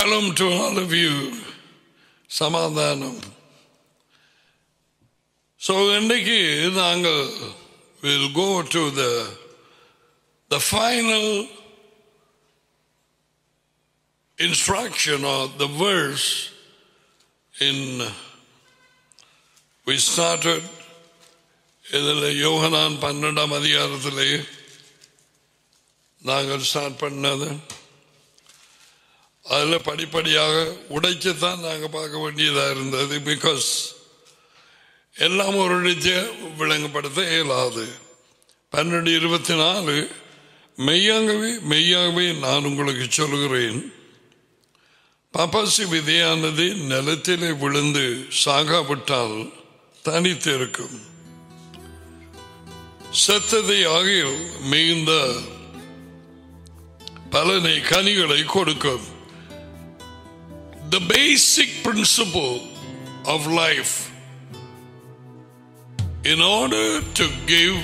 Shalom to all of you. சமாதானம் so இன்றைக்கு நாங்கள் will go to the the final instruction are the verse in we started இதில் யோகனான் பன்னெண்டாம் அதிகாரத்திலே நாங்கள் ஸ்டார்ட் பண்ணது அதில் படிப்படியாக உடைக்கத்தான் நாங்கள் பார்க்க வேண்டியதாக இருந்தது பிகாஸ் எல்லாம் ஒரு இடத்தை விளங்கப்படுத்த இயலாது பன்னெண்டு இருபத்தி நாலு மெய்யாகவே மெய்யாகவே நான் உங்களுக்கு சொல்கிறேன் பப்பாசி விதையானது நிலத்திலே விழுந்து சாகாவிட்டால் தனித்திருக்கும் செத்ததை ஆகிய மிகுந்த பலனை கனிகளை கொடுக்கும் the basic principle of life in order to give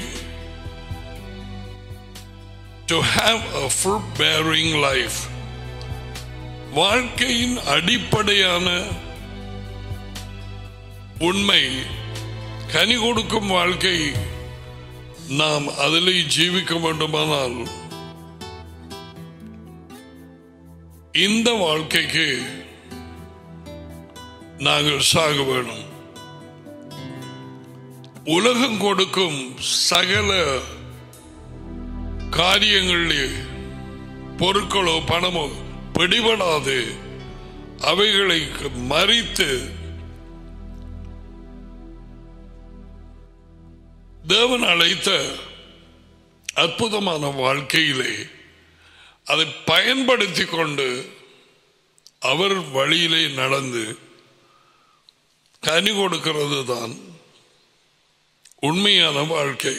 to have a fruit bearing life வாழ்க்கையின் அடிப்படையான உண்மை கனி கொடுக்கும் வாழ்க்கை நாம் அதில் ஜீவிக்க வேண்டுமானால் இந்த வாழ்க்கைக்கு நாங்கள் சாக வேணும் உலகம் கொடுக்கும் சகல காரியங்களிலே பொருட்களோ பணமோ பிடிபடாது அவைகளை மறித்து தேவன் அழைத்த அற்புதமான வாழ்க்கையிலே அதை பயன்படுத்தி கொண்டு அவர் வழியிலே நடந்து கனி கொடுக்கிறது தான் உண்மையான வாழ்க்கை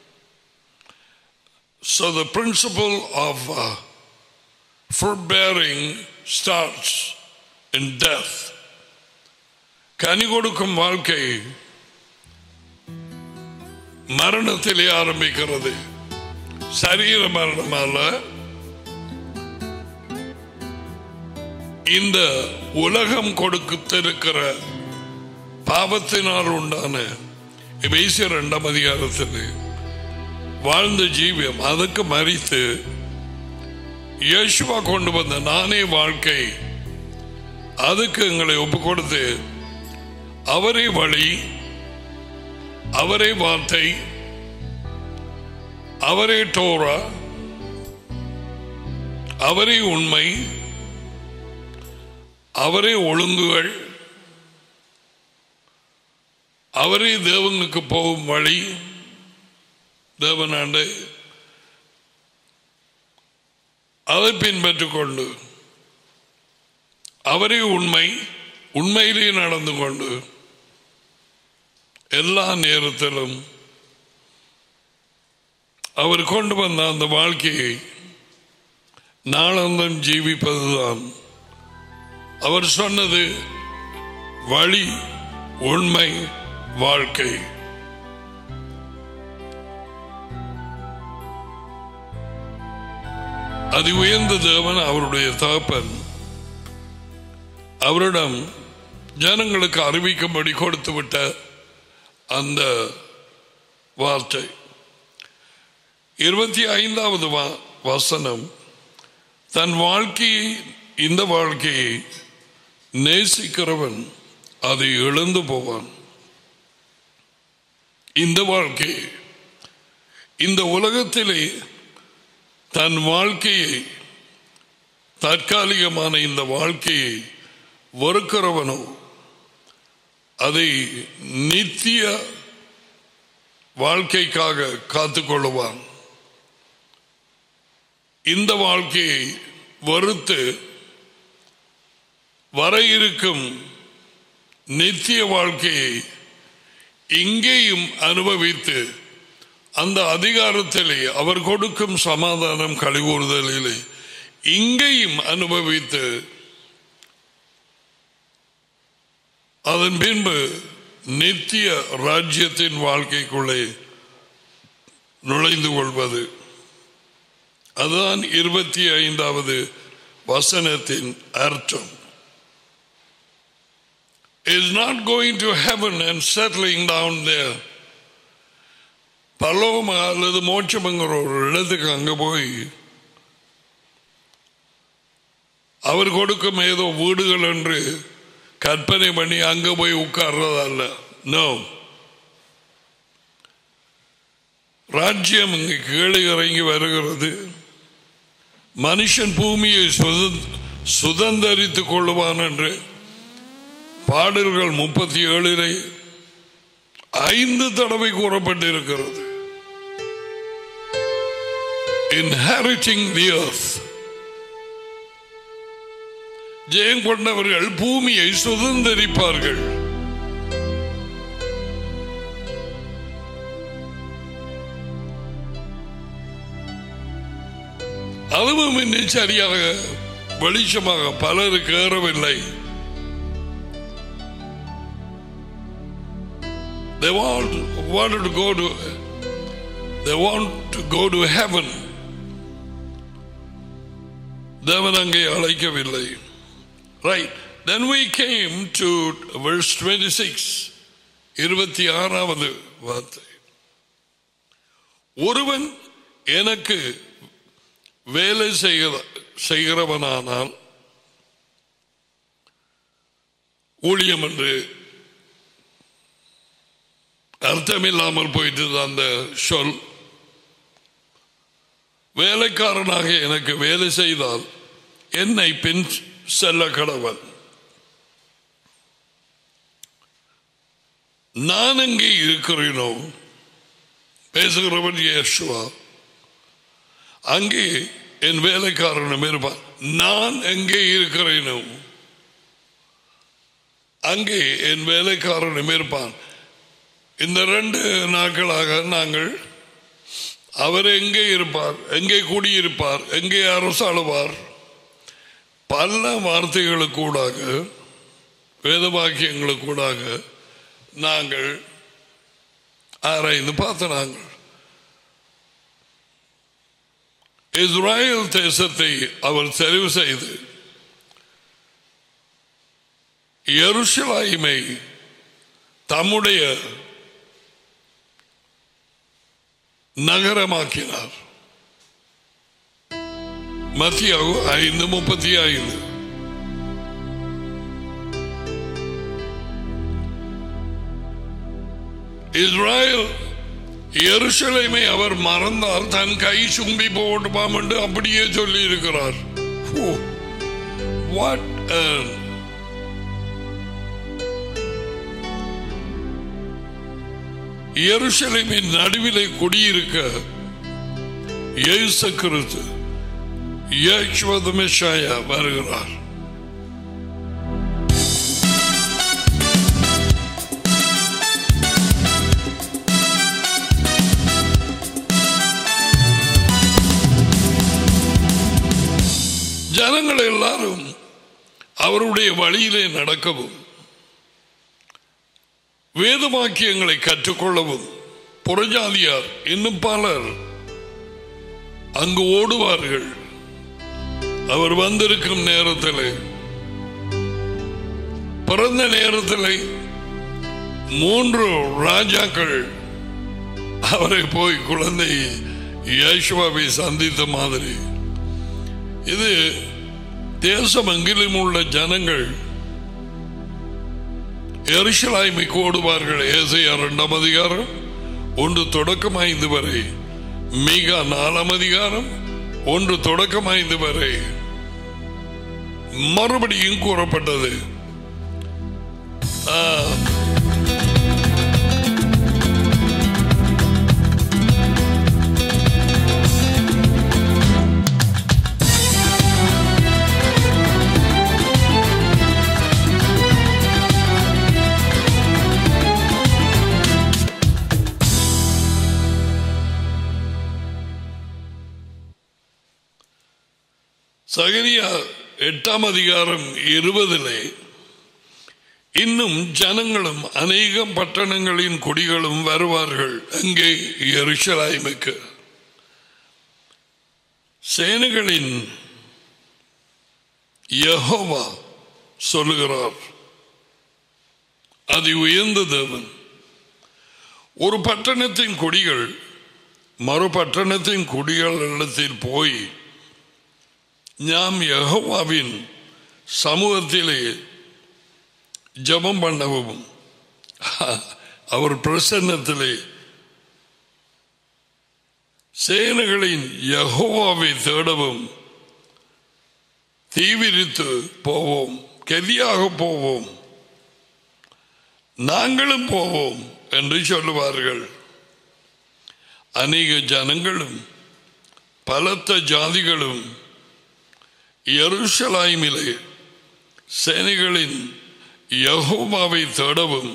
So the principle of uh, fruit bearing starts in death. கனி கொடுக்கும் வாழ்க்கை மரணத்திலே ஆரம்பிக்கிறது சரீர மரணம் அல்ல இந்த உலகம் கொடுத்திருக்கிற பாவத்தினால் உண்டான பேசிய இரண்டாம் அதிகாரத்தில் வாழ்ந்த ஜீவியம் அதுக்கு மறித்து இயேசுவா கொண்டு வந்த நானே வாழ்க்கை அதுக்கு எங்களை ஒப்பு கொடுத்து அவரே வழி அவரே வார்த்தை அவரே டோரா அவரே உண்மை அவரே ஒழுங்குகள் அவரே தேவனுக்கு போகும் வழி தேவனாண்டு அதை பின்பற்றிக் கொண்டு அவரே உண்மை உண்மையிலே நடந்து கொண்டு எல்லா நேரத்திலும் அவர் கொண்டு வந்த அந்த வாழ்க்கையை நாளந்தம் ஜீவிப்பதுதான் அவர் சொன்னது வழி உண்மை வாழ்க்கை அதி உயர்ந்த தேவன் அவருடைய தகப்பன் அவரிடம் ஜனங்களுக்கு அறிவிக்கும்படி கொடுத்து விட்ட அந்த வார்த்தை இருபத்தி ஐந்தாவது வசனம் தன் வாழ்க்கையை இந்த வாழ்க்கையை நேசிக்கிறவன் அதை இழந்து போவான் இந்த வாழ்க்கை இந்த உலகத்திலே தன் வாழ்க்கையை தற்காலிகமான இந்த வாழ்க்கையை வெறுக்கிறவனோ அதை நித்திய வாழ்க்கைக்காக காத்துக்கொள்ளுவான் இந்த வாழ்க்கையை வெறுத்து வர இருக்கும் நித்திய வாழ்க்கையை இங்கேயும் அனுபவித்து அந்த அதிகாரத்திலே அவர் கொடுக்கும் சமாதானம் கழிவுறுதலிலே இங்கேயும் அனுபவித்து அதன் பின்பு நித்திய ராஜ்யத்தின் வாழ்க்கைக்குள்ளே நுழைந்து கொள்வது அதுதான் இருபத்தி ஐந்தாவது வசனத்தின் அர்த்தம் is not going to heaven and settling down there பரலோகம் அல்லது மோட்சம்ங்கிற ஒரு இடத்துக்கு அங்க போய் அவர் கொடுக்கும் ஏதோ வீடுகள் என்று கற்பனை பண்ணி அங்க போய் உட்கார்றதல்ல நோ ராஜ்யம் இங்கு கீழே இறங்கி வருகிறது மனுஷன் பூமியை சுத- சுதந்தரித்துக் கொள்ளுவான் என்று பாடல்கள் முப்பத்தி ஏழிலே ஐந்து தடவை கூறப்பட்டிருக்கிறது இன்ஹெரிட்டிங் தி earth ஜெயம் கொண்டவர்கள் பூமியை சுதந்தரிப்பார்கள் அதுவும் இன்னும் சரியாக வெளிச்சமாக பலருக்கு ஏறவில்லை They want, wanted to go to they want to go to heaven. தேவன் அங்கே அழைக்கவில்லை right then we came to verse 26 இருபத்தி ஆறாவது வார்த்தை ஒருவன் எனக்கு வேலை செய்கிற செய்கிறவனானால் ஊழியம் என்று அர்த்தமில்லாமல் போயிட்டு அந்த சொல் வேலைக்காரனாக எனக்கு வேலை செய்தால் என்னை பின் செல்ல கடவன் நான் எங்கே இருக்கிறேனோ பேசுகிறவன் இயேசுவா அங்கே என் வேலைக்காரனும் இருப்பான் நான் எங்கே இருக்கிறேனோ அங்கே என் வேலைக்காரனும் இருப்பான் இந்த ரெண்டு நாட்களாக நாங்கள் அவர் எங்கே இருப்பார் எங்கே குடியிருப்பார் எங்கே அரசாளுவார் பல வார்த்தைகளுக்கூடாக வேத வாக்கியங்களுக்கூடாக நாங்கள் ஆராய்ந்து பார்த்த நாங்கள் இஸ்ராயல் தேசத்தை அவர் தெரிவு செய்து எருசலாய்மை தம்முடைய நகரமாக்கினார் மத்தியாவு ஐந்து முப்பத்தி ஐந்து இஸ்ராயல் எருசலேமை அவர் மறந்தால் தன் கை சும்பி போட்டுப்பாம் என்று அப்படியே சொல்லி இருக்கிறார் வாட் எருசலேமின் நடுவிலே குடியிருக்க இயேசு கிறிஸ்து இயேசுவது மெஷாயா வருகிறார் ஜனங்கள் எல்லாரும் அவருடைய வழியிலே நடக்கவும் வேதவாக்கியங்களை கற்றுக்கொள்ளவும் புறஜாதியார் இன்னும் பலர் அங்கு ஓடுவார்கள் அவர் வந்திருக்கும் நேரத்தில் பிறந்த நேரத்தில் மூன்று ராஜாக்கள் அவரை போய் குழந்தை யேசுவாவை சந்தித்த மாதிரி இது தேசம் எங்கிலும் உள்ள ஜனங்கள் எரிசலாய்மைக்கு ஓடுவார்கள் ஏசையா இரண்டாம் அதிகாரம் ஒன்று தொடக்கம் ஐந்து வரை மிக நாலாம் அதிகாரம் ஒன்று தொடக்கம் ஐந்து வரை மறுபடியும் கூறப்பட்டது ஆ, சகரியா எட்டாம் அதிகாரம் இருபதிலே இன்னும் ஜனங்களும் அநேகம் பட்டணங்களின் குடிகளும் வருவார்கள் அங்கே எருசலாய்மைக்கு சேனைகளின் யெகோவா சொல்லுகிறார் அது உயர்ந்த தேவன் ஒரு பட்டணத்தின் குடிகள் மறு பட்டணத்தின் குடிகளிடத்தில் போய் ஞாம் யெகோவாவின் சமூகத்திலே ஜெபம் பண்ணவும் அவர் பிரசன்னத்திலே சேனைகளின் யெகோவாவை தேடவும் தீவிரித்து போவோம் கெதியாக போவோம் நாங்களும் போவோம் என்று சொல்லுவார்கள் அநேக ஜனங்களும் பலத்த ஜாதிகளும் எருசலாய்மிலே சேனைகளின் யகோவாவை தேடவும்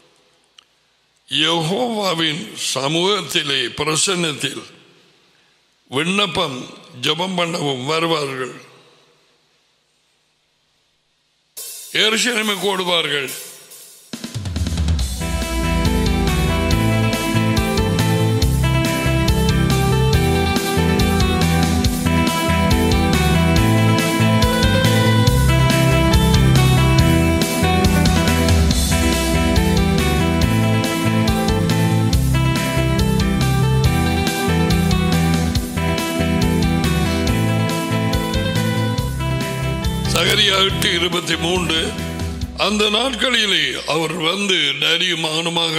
யகோவாவின் சமூகத்திலே பிரசன்னத்தில் விண்ணப்பம் ஜெபம் பண்ணவும் வருவார்கள் எருசலேமுக்கு ஓடுவார்கள் சகரியா எட்டு இருபத்தி மூன்று அந்த நாட்களிலே அவர் வந்து டேடியும் மகனுமாக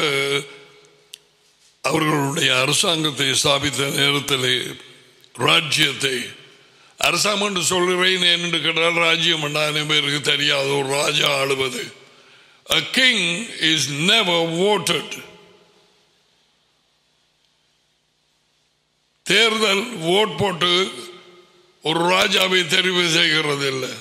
அவர்களுடைய அரசாங்கத்தை ஸ்தாபித்த நேரத்திலே ராஜ்யத்தை அரசாங்கம் என்று சொல்கிறேன் என்று கேட்டால் ராஜ்யம் என்றாலே பேருக்கு தெரியாது ஒரு ராஜா ஆளுவது A king is never voted. தேர்தல் ஓட் போட்டு ஒரு ராஜாவை தெரிவு செய்கிறது இல்லை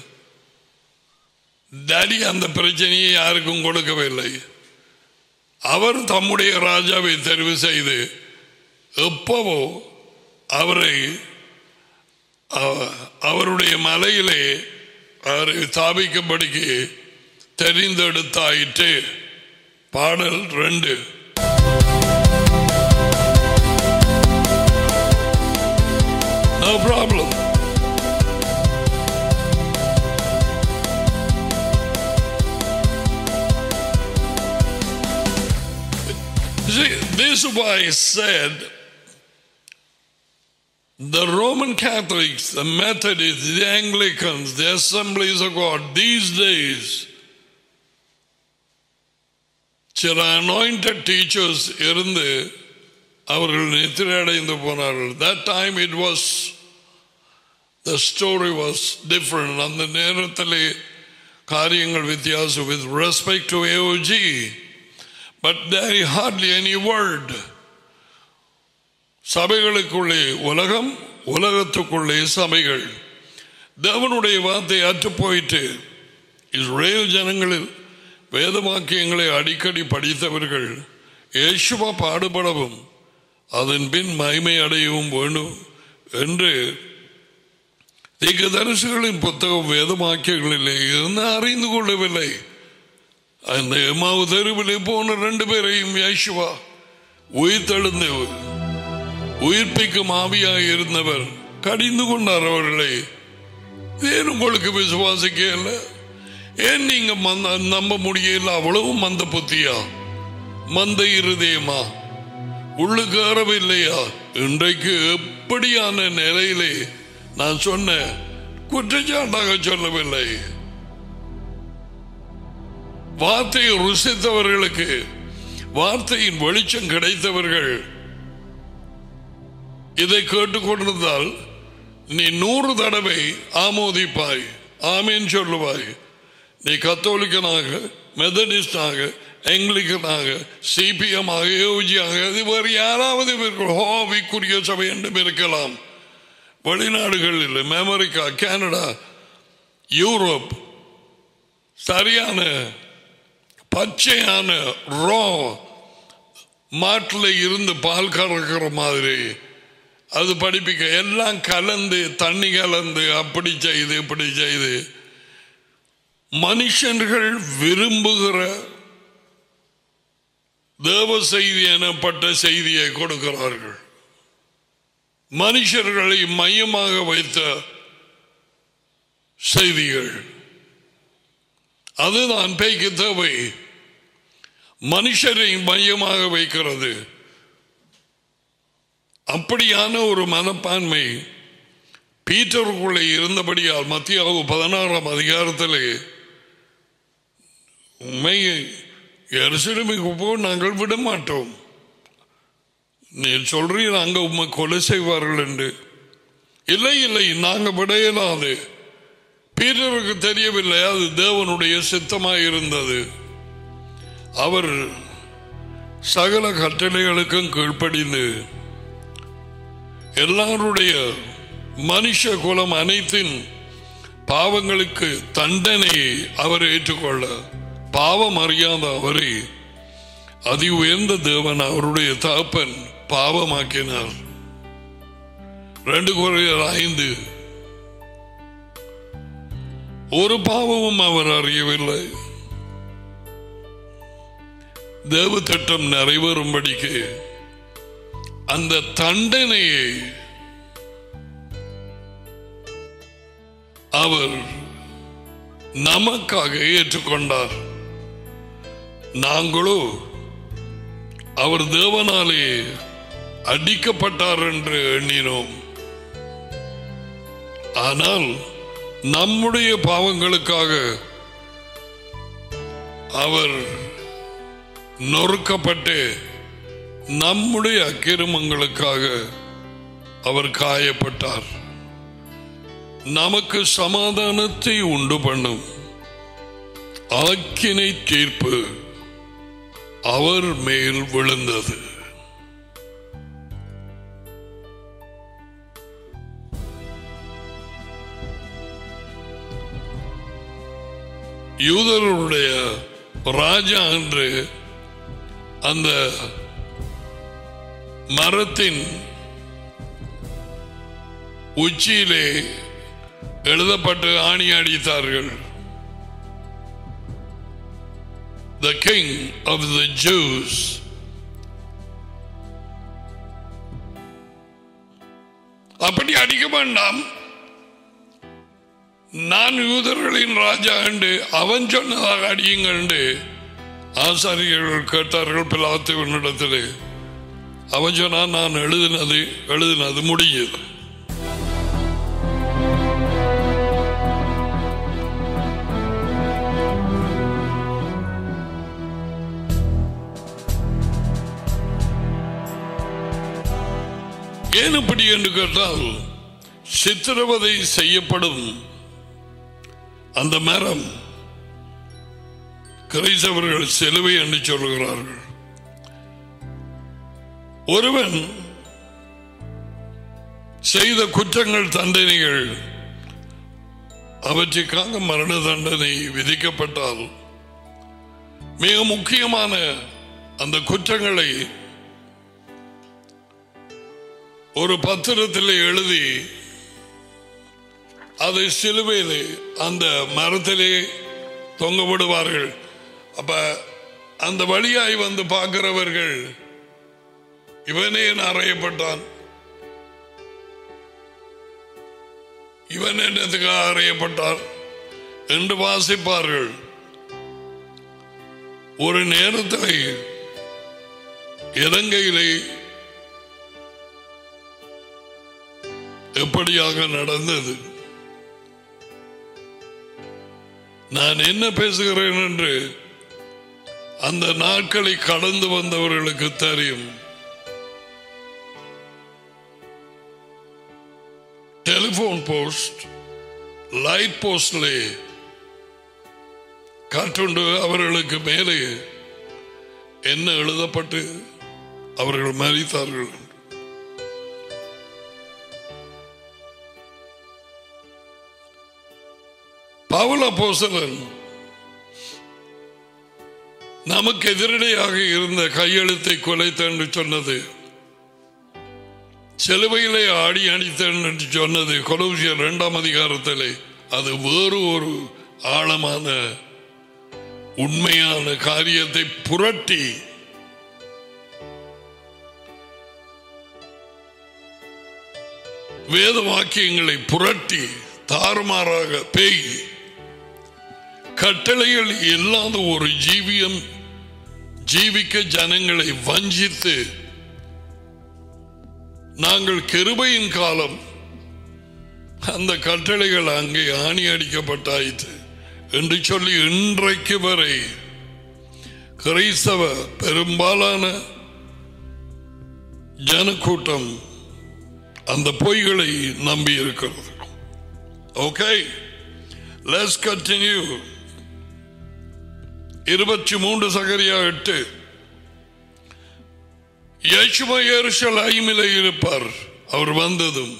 டாடி அந்த பிரச்சனையை யாருக்கும் கொடுக்கவில்லை அவர் தம்முடைய ராஜாவை தெரிவு செய்து எப்பவோ அவரை அவ- அவருடைய மலையிலே அவரை ஸ்தாபிக்கும்படிக்கு தெரிந்தெடுத்தாயிற்று பாடல் ரெண்டு No problem. See, this is why I said the Roman Catholics, the Methodists, the Anglicans, the Assemblies of God, these days, சில anointed teachers இருந்து அவர்கள் நித்திரை அடைந்து போனார்கள் that time it was the story was different அந்த நேரத்திலே காரியங்கள் வித்தியாசம் with respect to AOG but there hardly any word சபைகளுக்குள்ளே உலகம் உலகத்துக்குள்ளே சபைகள் தேவனுடைய வார்த்தை அற்று போயிட்டு இஸ்ரேல் ஜனங்களில் வேதவாக்கியங்களை அடிக்கடி படித்தவர்கள் இயேசுவா பாடுபடவும் அதன் பின் மகிமை அடையவும் வேண்டும் என்று தீர்க்கதரிசிகளின் புத்தகம் வேதவாக்கியங்களிலே இருந்து அறிந்து கொள்ளவில்லை அந்த எமாவு தெருவிலே போன ரெண்டு பேரையும் இயேசுவா உயிர்த்தெழுந்து உயிர்ப்பிக்கும் ஆவியாக இருந்தவர் கடிந்து கொண்டார் அவர்களை ஏன் உங்களுக்கு விசுவாசிக்க இல்லை ஏன் நீங்க மந்த நம்ப முடியல அவ்வளவு மந்த புத்தியா மந்த இருதயமா உள்ளுக்கு ஏறவில்லையா இன்றைக்கு எப்படியான நிலையிலே நான் சொன்ன குற்றச்சாட்டாக சொல்லவில்லை வார்த்தையை ருசித்தவர்களுக்கு வார்த்தையின் வெளிச்சம் கிடைத்தவர்கள் இதை கேட்டுக்கொண்டிருந்தால் நீ நூறு தடவை ஆமோதிப்பாய் ஆமீன் சொல்லுவாய் நீ கத்தோலிக்கனாக மெதடிஸ்டாக எங்கிலிக்கனாக சிபிஎம் ஆக யோஜியாக அது வேறு யாராவது இவர்கள் ஹோவிக்குரிய சபை என்றும் இருக்கலாம் வெளிநாடுகளில் அமெரிக்கா கனடா யூரோப் சரியான பச்சையான ரோ மாட்டில் இருந்து பால் கறக்கிற மாதிரி அது படிப்பிக்க எல்லாம் கலந்து தண்ணி கலந்து அப்படி செய்து இப்படி செய்து மனுஷர்கள் விரும்புகிற தேவ செய்தி எனப்பட்ட செய்தியை கொடுக்கிறார்கள் மனுஷர்களை மையமாக வைத்த செய்திகள் அதுதான் பேய்க்கு தேவை மனுஷரை மையமாக வைக்கிறது அப்படியான ஒரு மனப்பான்மை பீட்டருக்குள்ளே இருந்தபடியால் மத்தியாவு பதினாறாம் அதிகாரத்திலே உண்மை எருசலேமுக்கு போ நாங்கள் விட மாட்டோம் நீ சொல்றீங்க அங்க உண்மை கொலை செய்வார்கள் என்று இல்லை இல்லை நாங்கள் விட இயலாது பீட்டருக்கு தெரியவில்லை அது தேவனுடைய சித்தமாக இருந்தது அவர் சகல கட்டளைகளுக்கும் கீழ்ப்படிந்து எல்லாருடைய மனுஷ குலம் அனைத்தின் பாவங்களுக்கு தண்டனையை அவர் ஏற்றுக்கொள்ள பாவம் அறியாத அவரை அதி உயர்ந்த தேவன் அவருடைய தகப்பன் பாவமாக்கினார் ரெண்டு குறையர் ஐந்து ஒரு பாவமும் அவர் அறியவில்லை தேவ திட்டம் நிறைவேறும்படிக்கு அந்த தண்டனையை அவர் நமக்காக ஏற்றுக்கொண்டார் நாங்களோ அவர் தேவனாலே அடிக்கப்பட்டார் என்று எண்ணினோம் ஆனால் நம்முடைய பாவங்களுக்காக அவர் நொறுக்கப்பட்டு நம்முடைய அக்கிரமங்களுக்காக அவர் காயப்பட்டார் நமக்கு சமாதானத்தை உண்டு பண்ணும் ஆக்கினை தீர்ப்பு அவர் மேல் விழுந்தது யூதருடைய ராஜா என்று அந்த மரத்தின் உச்சியிலே எழுதப்பட்டு ஆணி அடித்தார்கள் the king of the Jews. அப்படி அடிக்க வேண்டாம் நான் யூதர்களின் ராஜா என்று அவன் சொன்னதாக அடியுங்கள் என்று ஆசாரியர்கள் கேட்டார்கள் பிலாத்துவனிடத்திலே அவன் சொன்னான் நான் எழுதினது எழுதினது முடியுது ஏன் இப்படி என்று கேட்டால் சித்திரவதை செய்யப்படும் அந்த மரம் கிரைசவர்கள் சிலுவை என்று சொல்லுகிறார்கள் ஒருவன் செய்த குற்றங்கள் தண்டனைகள் அவற்றுக்காக மரண தண்டனை விதிக்கப்பட்டால் மிக முக்கியமான அந்த குற்றங்களை ஒரு பத்திரத்தில் எழுதி அதை சிலுவையிலே அந்த மரத்திலே தொங்க விடுவார்கள் அப்ப அந்த வழியாய் வந்து பார்க்கிறவர்கள் இவனே அறையப்பட்டான் இவன் என்னத்துக்காக அறையப்பட்டார் என்று வாசிப்பார்கள் ஒரு நேரத்தில் இலங்கையிலே எப்படியாக நடந்தது நான் என்ன பேசுகிறேன் என்று அந்த நாட்களை கடந்து வந்தவர்களுக்கு தெரியும் டெலிபோன் போஸ்ட் லைட் போஸ்ட்லே காற்றுண்டு அவர்களுக்கு மேலே என்ன எழுதப்பட்டு அவர்கள் மறித்தார்கள் பவுல போசலன் நமக்கு எதிரடையாக இருந்த கையெழுத்தை குலைத்த என்று சொன்னது சிலுவையிலே ஆடி அணித்தன் என்று சொன்னது கொலோசியர் இரண்டாம் அதிகாரத்திலே அது வேறு ஒரு ஆழமான உண்மையான காரியத்தை புரட்டி வேத வாக்கியங்களை புரட்டி தாறுமாறாக பேய் கட்டளைகள் இல்லாத ஒரு ஜீவியம் ஜீவிக்க ஜனங்களை வஞ்சித்து நாங்கள் கிருபையின் காலம் அந்த கட்டளைகள் அங்கே ஆணி அடிக்கப்பட்டாயிற்று என்று சொல்லி இன்றைக்கு வரை கிறிஸ்தவ பெரும்பாலான ஜனக்கூட்டம் அந்த பொய்களை நம்பி இருக்கிறது ஓகே லெட்ஸ் கண்டினியூ இருபத்தி மூன்று சகரியா எட்டு யேசுவ எருசலேமிலே இருப்பார் அவர் வந்ததும்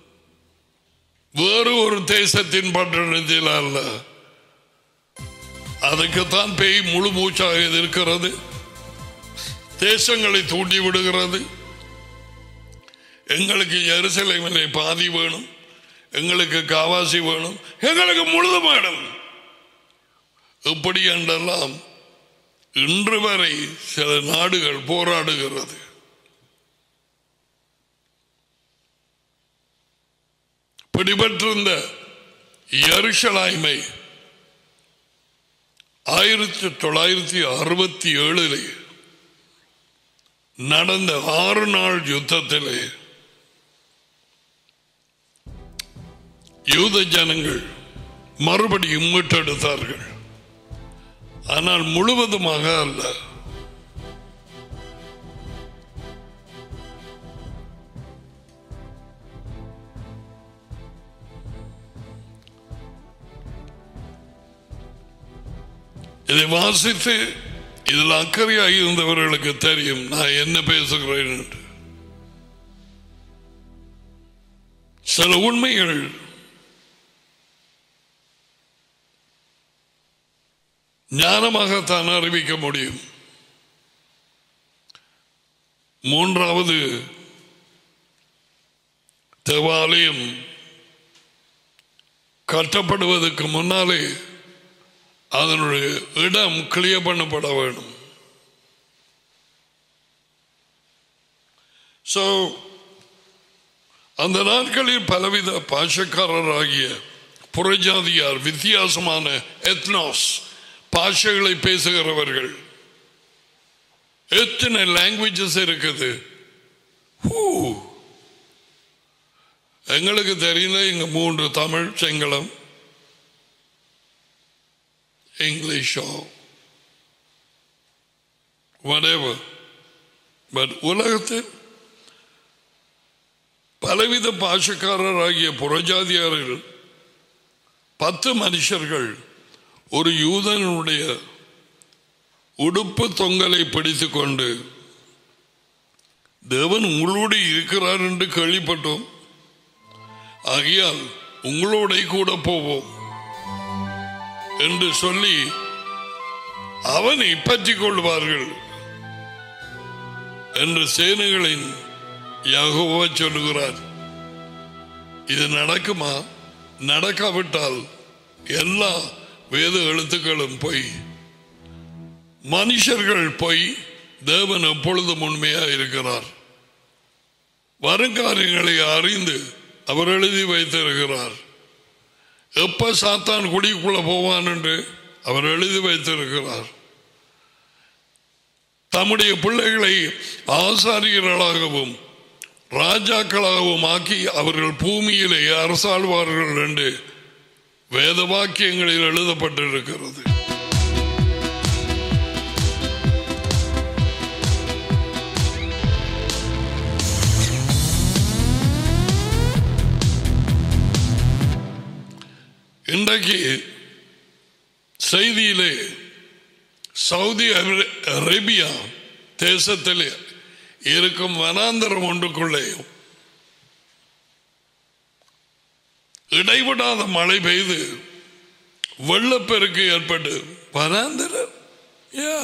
வேறு ஒரு தேசத்தின் பட்டணத்தில் அல்ல அதுக்குத்தான் பேய் முழு மூச்சாக இருக்கிறது தேசங்களை தூண்டி விடுகிறது எங்களுக்கு எருசலேமிலே பாதி வேணும் எங்களுக்கு காவாசி வேணும் எங்களுக்கு முழுதும் வேணும் எப்படி என்றெல்லாம் இன்று வரை சில நாடுகள் போராடுகிறது பிடிபட்டிருந்த எருஷலாய்மை ஆயிரத்தி தொள்ளாயிரத்தி அறுபத்தி ஏழிலே நடந்த ஆறு நாள் யுத்தத்திலே யூத ஜனங்கள் மறுபடியும் மீட்டெடுத்தார்கள் ஆனால் முழுவதுமாக அல்ல இதை வாசித்து இதில் அக்கறையாக இருந்தவர்களுக்கு தெரியும் நான் என்ன பேசுகிறேன் என்று சில உண்மைகள் ஞானமாகத்தான் அறிவிக்க முடியும் மூன்றாவது தேவாலயம் கட்டப்படுவதற்கு முன்னாலே அதனுடைய இடம் கிளியர் பண்ணப்பட வேண்டும் ஸோ அந்த நாட்களில் பலவித பாஷக்காரராகிய புறஜாதியார் வித்தியாசமான எத்னாஸ் பாஷைகளை பேசுகிறவர்கள் எத்தனை லாங்குவேஜஸ் இருக்குது ஹூ. எங்களுக்கு தெரிந்த இங்க மூன்று தமிழ் சிங்களம் இங்கிலீஷோ whatever பட் உலகத்தில் பலவித பாஷக்காரராகிய புறஜாதியார்கள் பத்து மனுஷர்கள் ஒரு யூதனுடைய உடுப்பு தொங்கலை பிடித்துக் கொண்டு தேவன் உங்களோடு இருக்கிறார் என்று கேள்விப்பட்டோம் ஆகையால் உங்களோட கூட போவோம் என்று சொல்லி அவனை பற்றிக் கொள்வார்கள் என்று சேனைகளின் யகோவா சொல்லுகிறார் இது நடக்குமா நடக்காவிட்டால் எல்லா வேத எழுத்துக்களும் பொய் மனுஷர்கள் பொய் தேவன் எப்பொழுதும் உண்மையா இருக்கிறார் வருங்காரியங்களை அறிந்து அவர் எழுதி வைத்திருக்கிறார் எப்ப சாத்தான் குடிக்குள்ள போவான் என்று அவர் எழுதி வைத்திருக்கிறார் தம்முடைய பிள்ளைகளை ஆசாரியர்களாகவும் ராஜாக்களாகவும் ஆக்கி அவர்கள் பூமியிலே அரசாழ்வார்கள் என்று வேத வாக்கியங்களில் எழுதப்பட்டிருக்கிறது இன்றைக்கு செய்தியிலே சவுதி அரே- அரேபியா தேசத்திலே இருக்கும் வனாந்தரம் ஒன்றுக்குள்ளே இடைவிடாத மழை பெய்து வெள்ளப்பெருக்கு ஏற்பட்டு வனாந்தரம் யா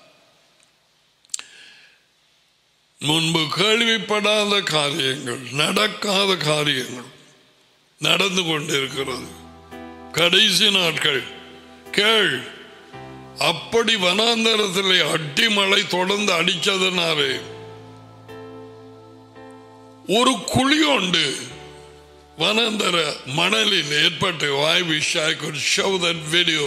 முன்பு கேள்விப்படாத காரியங்கள் நடக்காத காரியங்கள் நடந்து கொண்டிருக்கிறது கடைசி நாட்கள் கேள் அப்படி வனாந்தரத்திலே அட்டி மழை தொடர்ந்து அடிச்சதுனாலே ஒரு குழி உண்டு வனாந்தர மணலில் ஏற்பட்டு I wish I could show that video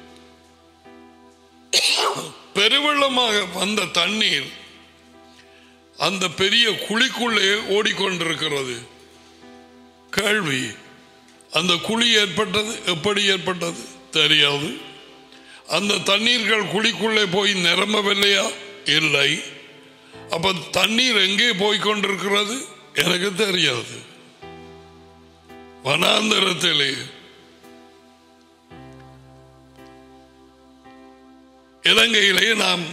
பெருவெள்ளமாக வந்த தண்ணீர் அந்த பெரிய குழிக்குள்ளே ஓடிக்கொண்டிருக்கிறது கேள்வி அந்த குழி ஏற்பட்டது எப்படி ஏற்பட்டது தெரியாது அந்த தண்ணீர்கள் குழிக்குள்ளே போய் நிரம்பவில்லையா இல்லை அப்ப தண்ணீர் எங்கே போய் கொண்டிருக்கிறது எனக்கு தெரியாது வனாந்தரத்திலே இலங்கையிலே நாம்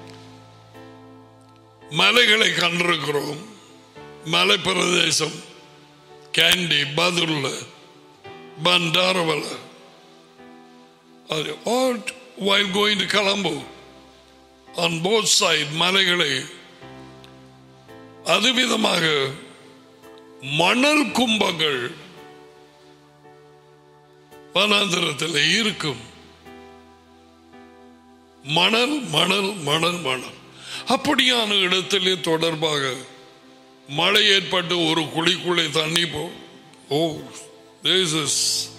மலைகளை கண்டிருக்கிறோம் மலை பிரதேசம் Kandy Badulla Bandarawela while going to Colombo on both side மலைகளை அதுவிதமாக மணல் கும்பங்கள் வனாந்திரத்தில் இருக்கும் மணல் மணல் மணல் மணல் அப்படியான இடத்திலே தொடர்பாக மழை ஏற்பட்டு ஒரு குழிக்குள்ளே தண்ணி போ ஓ this is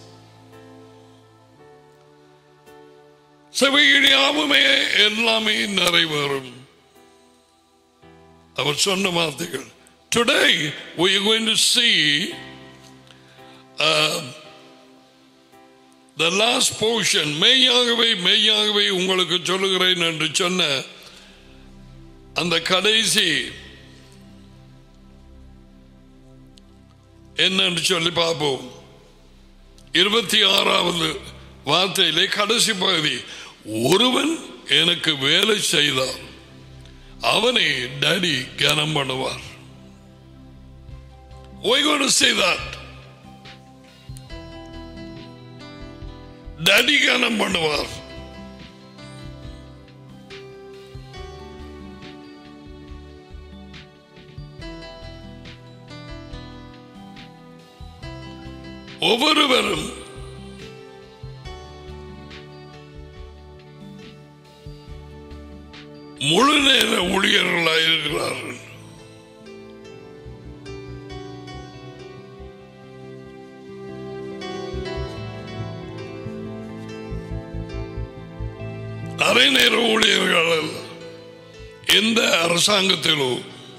செவையில் யாவுமே எல்லாமே நிறைவேறும் அவர் சொன்ன வார்த்தைகள் today we are going to see uh, the last portion மெய்யாகவே மெய்யாகவே உங்களுக்கு சொல்லுகிறேன் என்று சொன்ன அந்த கடைசி என்னன்னு சொல்லி பார்ப்போம் இருபத்தி ஆறாவது வார்த்தையிலே கடைசி பகுதி ஒருவன் எனக்கு வேலை செய்தால் அவனை டேடி கனம் பண்ணுவார் We're going to say that. Daddy கனம் பண்ணுவார் ஒவ்வொருவரும் முழு நேர ஊழியர்களாக இருக்கிறார்கள் அரை நேர ஊழியர்கள் அல்ல. எந்த அரசாங்கத்திலோ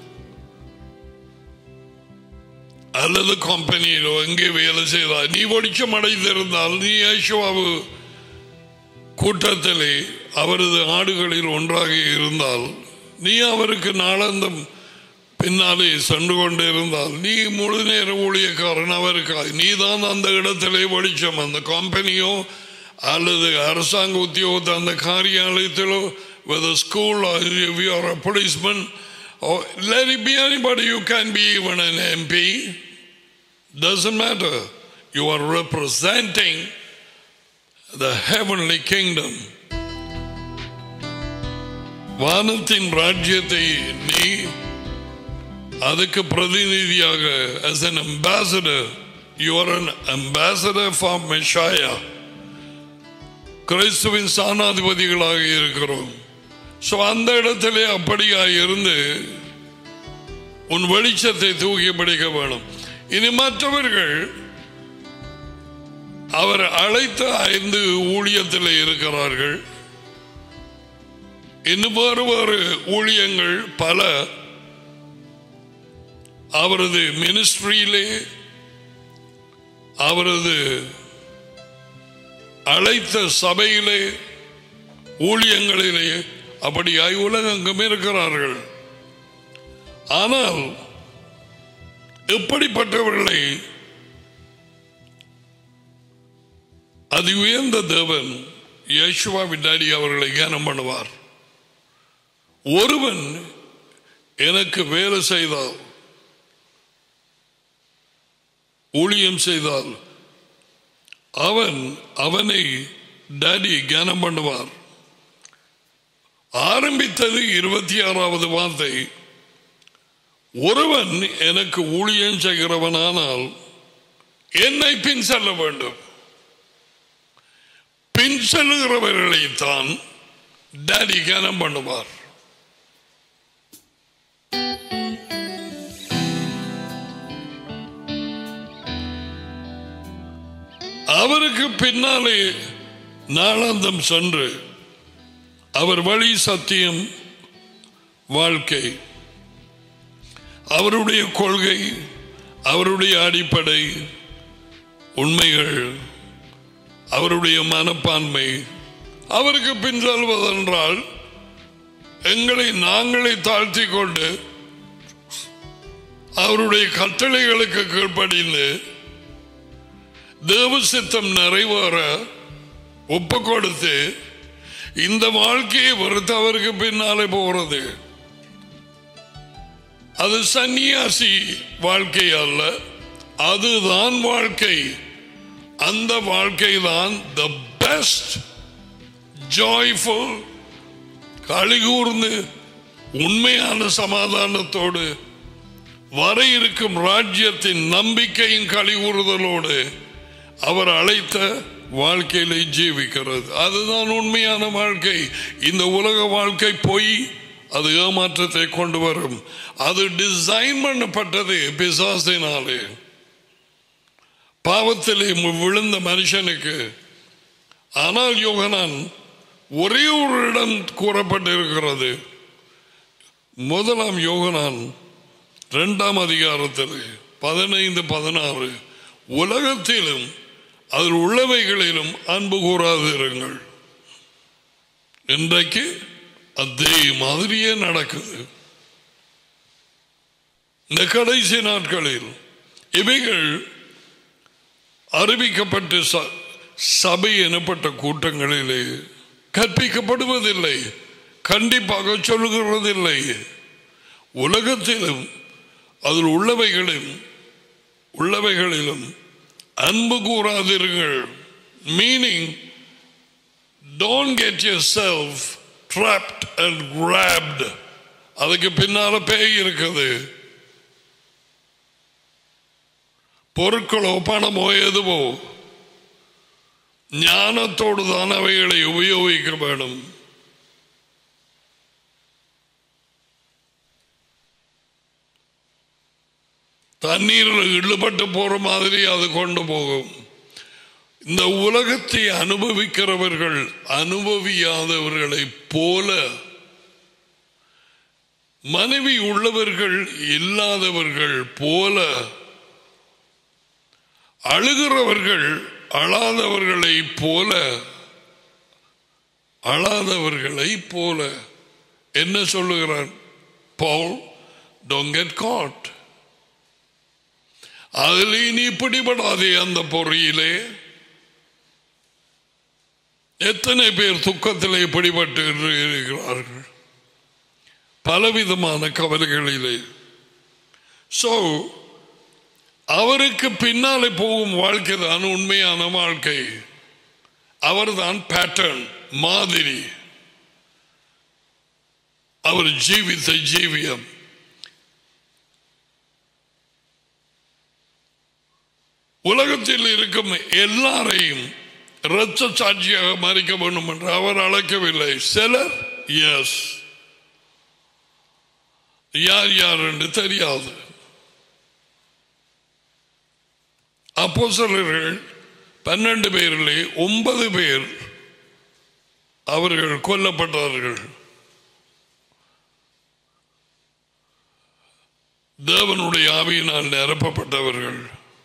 அல்லது கம்பெனியிலோ எங்கே வேலை செய்தால் நீ வெளிச்சம் அடைந்திருந்தால் நீ ஐஷோவாவு கூட்டத்திலே அவரது ஆடுகளில் ஒன்றாக இருந்தால் நீ அவருக்கு நாளந்தம் பின்னாலே சென்று கொண்டு இருந்தால் நீ முழு நேர ஊழியக்காரன் அவருக்காக நீ தான் அந்த இடத்திலே வெளிச்சம் அந்த கம்பெனியோ அல்லது அரசாங்க உத்தியோகத்தை அந்த காரியாலயத்திலோ with a school or if you are a policeman or let it be anybody you can be even an MP doesn't matter you are representing the heavenly kingdom வானத்தின் ராஜ்யத்தை நீ அதுக்கு பிரதிநிதியாக as an ambassador you are an ambassador for Messiah கிறிஸ்துவின் சாணாதிபதிகளாக இருக்கிறோம் so அந்த இடத்திலே அப்படியா இருந்து உன் வெளிச்சத்தை தூக்கி பிடிக்க வேணும் இனி மற்றவர்கள் அவர் அழைத்த ஐந்து ஊழியத்தில் இருக்கிறார்கள் இன்னும் வேறு வேறு ஊழியங்கள் பல அவரது மினிஸ்ட்ரியிலே அவரது அழைத்த சபையிலே ஊழியங்களிலே அப்படியாய் உலகெங்கும் இருக்கிறார்கள் ஆனால் எப்படிப்பட்டவர்களை அது உயர்ந்த தேவன் யேசுவா விட்டாடி அவர்களை கனம் பண்ணுவார் ஒருவன் எனக்கு வேலை செய்தால் ஊழியம் செய்தால் அவன் அவனை டாடி கனம் பண்ணுவார் ஆரம்பித்தது இருபத்தி ஆறாவது வார்த்தை ஒருவன் எனக்கு ஊழியம் செய்கிறவனானால் என்னை பின் செல்ல வேண்டும் பின் செல்லுகிறவர்களைத்தான் டாடி கனம் பண்ணுவார் அவருக்கு பின்னாலே நாளாந்தம் சென்று அவர் வழி சத்தியம் வாழ்க்கை அவருடைய கொள்கை அவருடைய அடிப்படை உண்மைகள் அவருடைய மனப்பான்மை அவருக்கு பின் செல்வதென்றால் எங்களை நாங்களே தாழ்த்தி கொண்டு அவருடைய கட்டளைகளுக்கு கீழ்ப்படிந்து தேவ சித்தம் நிறைவேற ஒப்பு கொடுத்து இந்த வாழ்க்கையை வெறுத்து அவருக்கு பின்னாலே போகிறது அது சன்னியாசி வாழ்க்கை அல்ல அதுதான் வாழ்க்கை அந்த வாழ்க்கை தான் த பெஸ்ட் ஜாய்ஃபுல் கழிகூர்ந்து உண்மையான சமாதானத்தோடு வர இருக்கும் ராஜ்யத்தின் நம்பிக்கையின் கழிவுறுதலோடு அவர் அழைத்த வாழ்க்கையிலே ஜீவிக்கிறது அதுதான் உண்மையான வாழ்க்கை இந்த உலக வாழ்க்கை பொய் அது ஏமாற்றத்தை கொண்டு வரும் அது டிசைன் பண்ணப்பட்டது பிசாசினாலே பாவத்திலே விழுந்த மனுஷனுக்கு ஆனால் யோகனான் ஒரே ஒரு இடம் கூறப்பட்டிருக்கிறது முதலாம் யோகனான் இரண்டாம் அதிகாரத்தில் பதினைந்து பதினாறு உலகத்திலும் அதில் உள்ளவைகளிலும் அன்பு கூறாதிருங்கள் இன்றைக்கு அதே மாதிரியே நடக்குது இந்த கடைசி நாட்களில் இவைகள் அறிவிக்கப்பட்டு சபை எனப்பட்ட கூட்டங்களிலே கற்பிக்கப்படுவதில்லை கண்டிப்பாக சொல்லுகிறதில்லை உலகத்திலும் அதில் உள்ளவைகளும் உள்ளவைகளிலும் அன்பு கூறாதீர்கள் meaning don't get yourself trapped and grabbed அதுக்கு பின்னால பேய் இருக்குது பொருட்களோ பணமோ எதுவோ ஞானத்தோடு தான் அவைகளை உபயோகிக்க வேண்டும் தண்ணீரில் இழுபட்டு போற மாதிரி அது கொண்டு போகும் இந்த உலகத்தை அனுபவிக்கிறவர்கள் அனுபவியாதவர்களை போல மனைவி உள்ளவர்கள் இல்லாதவர்கள் போல அழுகிறவர்கள் அழாதவர்களை போல அழாதவர்களை போல என்ன சொல்லுகிறார் பால் டோன்ட் கெட் காட் அதில் நீ பிடிபடாதே அந்த பொறியிலே எத்தனை பேர் துக்கத்திலே பிடிபட்டு இருக்கிறார்கள் பலவிதமான கவலைகளிலே சோ அவருக்கு பின்னாலே போகும் வாழ்க்கை தான் உண்மையான வாழ்க்கை அவர்தான் பேட்டர்ன் மாதிரி அவர் ஜீவித்த ஜீவியம் உலகத்தில் இருக்கும் எல்லாரையும் இரத்த சாட்சியாக மறிக்க வேண்டும் என்று அவர் அழைக்கவில்லை சிலர் எஸ் யார் யார் என்று தெரியாது அப்போ சிலர்கள் பன்னெண்டு பேரிலே ஒன்பது பேர் அவர்கள் கொல்லப்பட்டார்கள் தேவனுடைய ஆவியினால் நிரப்பப்பட்டவர்கள்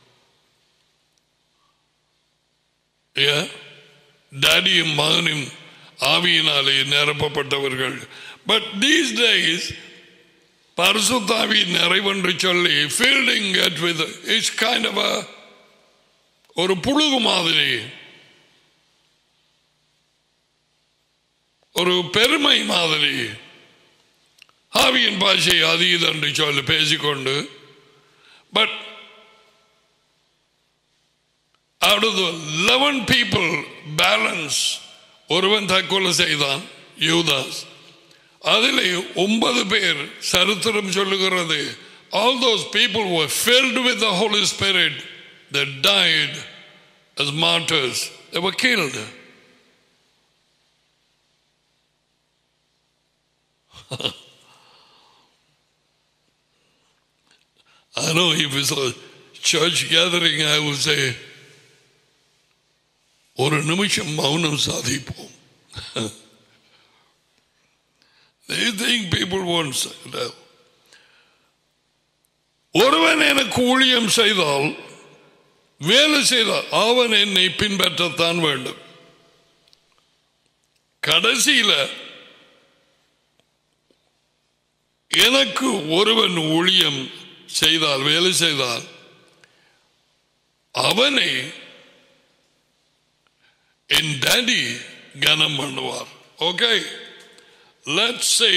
டாடியும் மகனும் ஆவியினாலே நிரப்பப்பட்டவர்கள் பட் தீஸ் டேஸ் பரிசுத்தாவி நிறைவென்று சொல்லி fielding get with it's kind of ஒரு புழுகு மாதிரி ஒரு பெருமை மாதிரி ஆவியின் பாஷை அது இது என்று சொல்லி பேசிக்கொண்டு but out of the 11 people balance ஒருவன் தற்கொலை செய்தான் யூதாஸ் அதிலே ஒன்பது பேர் சரித்திரம் சொல்லுகிறது all those people were filled with the Holy Spirit that died as martyrs they were killed I know if it's a church gathering I would say ஒரு நிமிஷம் மௌனம் சாதிப்போம் They think people won't say that. ஒருவன் எனக்கு ஊழியம் செய்தால் வேலை செய்தால் அவன் என்னை பின்பற்றத்தான் வேண்டும் கடைசியில எனக்கு ஒருவன் ஊழியம் செய்தால் வேலை செய்தால் அவனை என் டாடி கனம் பண்ணுவார் ஓகே லெட்ஸ் சே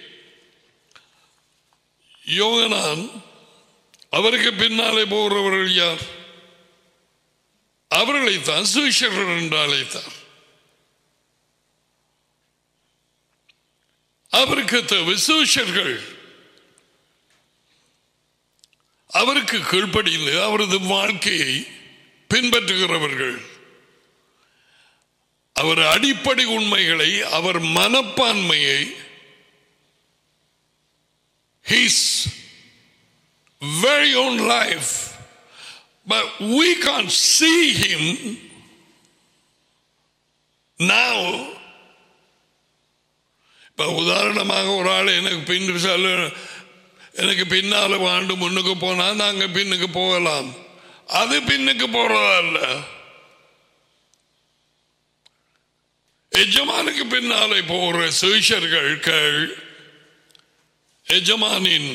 யோகனான் அவருக்கு பின்னாலே போகிறவர்கள் யார் அவர்களைத்தான் சுவிசர்கள் என்று அழைத்தார் அவருக்கு தேவை சுவிசர்கள் அவருக்கு கீழ்ப்படிந்து அவரது வாழ்க்கையை பின்பற்றுகிறவர்கள் அவர் அடிப்படை உண்மைகளை அவர் மனப்பான்மையை his very own life but we can't see him now இப்ப உதாரணமாக ஒரு ஆள் எனக்கு பின் சொல்ல எனக்கு பின்னால வாண்டு முன்னுக்கு போனா நாங்க பின்னுக்கு போகலாம் அது பின்னுக்கு போறதா இல்ல எஜமானுக்கு பின்னாலே போகிற சுவிஷர்கள் கேள் எஜமானின்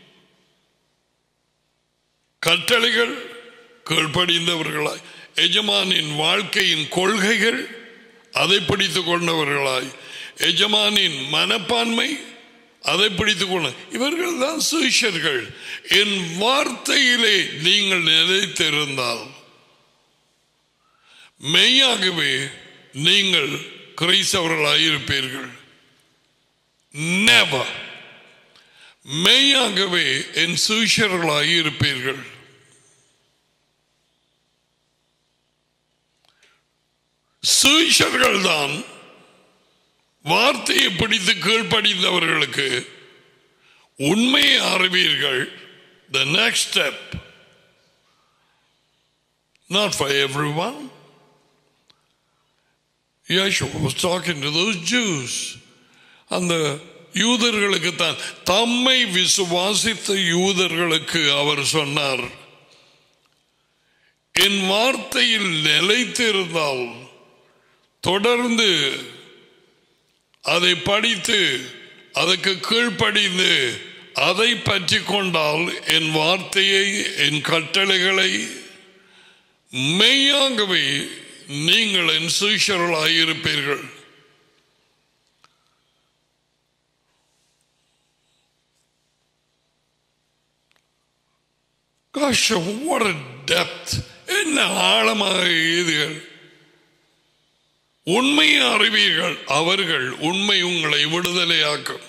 கட்டளைகள் கீழ்ப்படிந்தவர்களாய் எஜமானின் வாழ்க்கையின் கொள்கைகள் அதை பிடித்துக் கொண்டவர்களாய் எஜமானின் மனப்பான்மை அதை பிடித்துக் கொள்ள இவர்கள் தான் சுவிஷர்கள் என் வார்த்தையிலே நீங்கள் நிலைத்திருந்தால் மெய்யாகவே நீங்கள் கிறிஸ்தவர்களாயிருப்பீர்கள் நெவர் மெய்யாகவே என் சுவிஷர்களாயிருப்பீர்கள் சுவிஷர்கள் தான் வார்த்தையை பிடித்து கீழ்ப்படிந்தவர்களுக்கு உண்மையை அறிவீர்கள் the next step not for everyone Yeshua was talking to those Jews. அந்த யூதர்களுக்கு தான் தம்மை விசுவாசித்த யூதர்களுக்கு அவர் சொன்னார் என் வார்த்தையில் நிலைத்திருந்தால் தொடர்ந்து அதை படித்து அதற்கு கீழ்ப்படிந்து அதை பற்றி கொண்டால் என் வார்த்தையை என் கட்டளைகளை மெய்யாகவே நீங்கள் என் சுவிஷர்களாயிருப்பீர்கள் Gosh, what a depth. என்ன ஆழமாக இதுகள் உண்மையை அறிவீர்கள் அவர்கள் உண்மை உங்களை விடுதலையாக்கும்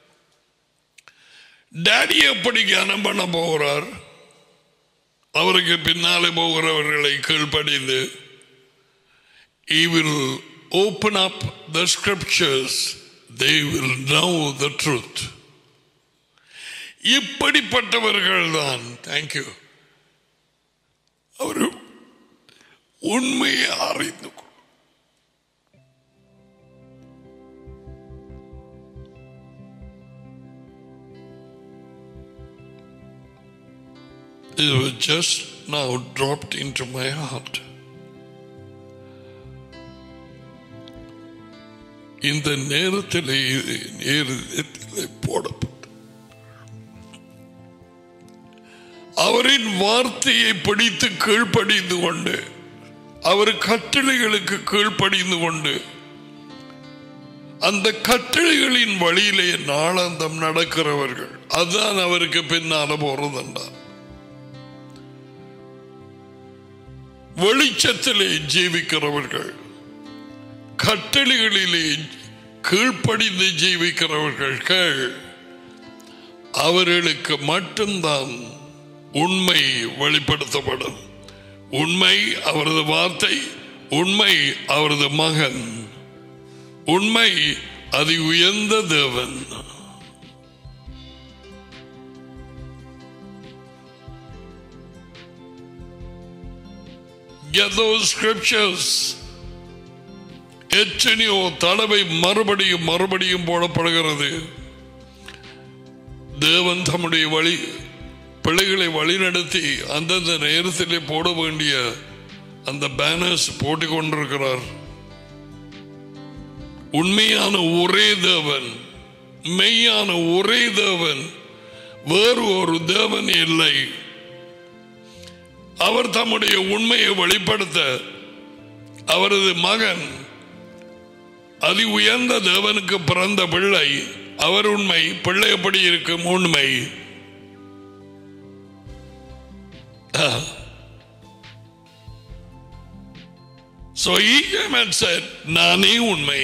டேடி எப்படி கனம் பண்ண போகிறார் அவருக்கு பின்னாலே போகிறவர்களை கீழ்ப்படிந்து he will open up the scriptures they will know the truth இப்படிப்பட்டவர்கள் தான் தேங்க்யூ அவர் உண்மையை அறிந்து கொள் It was just now dropped into my heart. இந்த நேரத்தில் இது நேரத்தில் போடப்பட்டது அவரின் வார்த்தையை பிடித்து கீழ்ப்படிந்து கொண்டு அவர் கட்டளைகளுக்கு கீழ்ப்படிந்து கொண்டு அந்த கட்டளைகளின் வழியிலே நாளாந்தம் நடக்கிறவர்கள் அதுதான் அவருக்கு பின்னால போறதுண்டார் வெளிச்சத்திலே ஜீவிக்கிறவர்கள் கட்டளைகளிலே கீழ்ப்படிந்து ஜீவிக்கிறவர்கள் கேள் அவர்களுக்கு மட்டும்தான் உண்மை வெளிப்படுத்தப்படும் உண்மை அவரது வார்த்தை உண்மை அவரது மகன் உண்மை அதி உயர்ந்த தேவன் Get those scriptures எத்தனையோ தடவை மறுபடியும் மறுபடியும் போடப்படுகிறது தேவன் தம்முடைய வழி பிள்ளைகளை வழிநடத்தி அந்தந்த நேரத்திலே போட வேண்டிய அந்த பேனர்ஸ் போட்டுக் கொண்டிருக்கிறார் உண்மையான ஒரே தேவன் மெய்யான ஒரே தேவன் வேறு ஒரு தேவன் இல்லை அவர் தம்முடைய உண்மையை வெளிப்படுத்த அவரது மகன் அதி உயர்ந்த தேவனுக்கு பிறந்த பிள்ளை அவர் உண்மை பிள்ளை எப்படி இருக்கும் உண்மை So he came and said, நானே உண்மை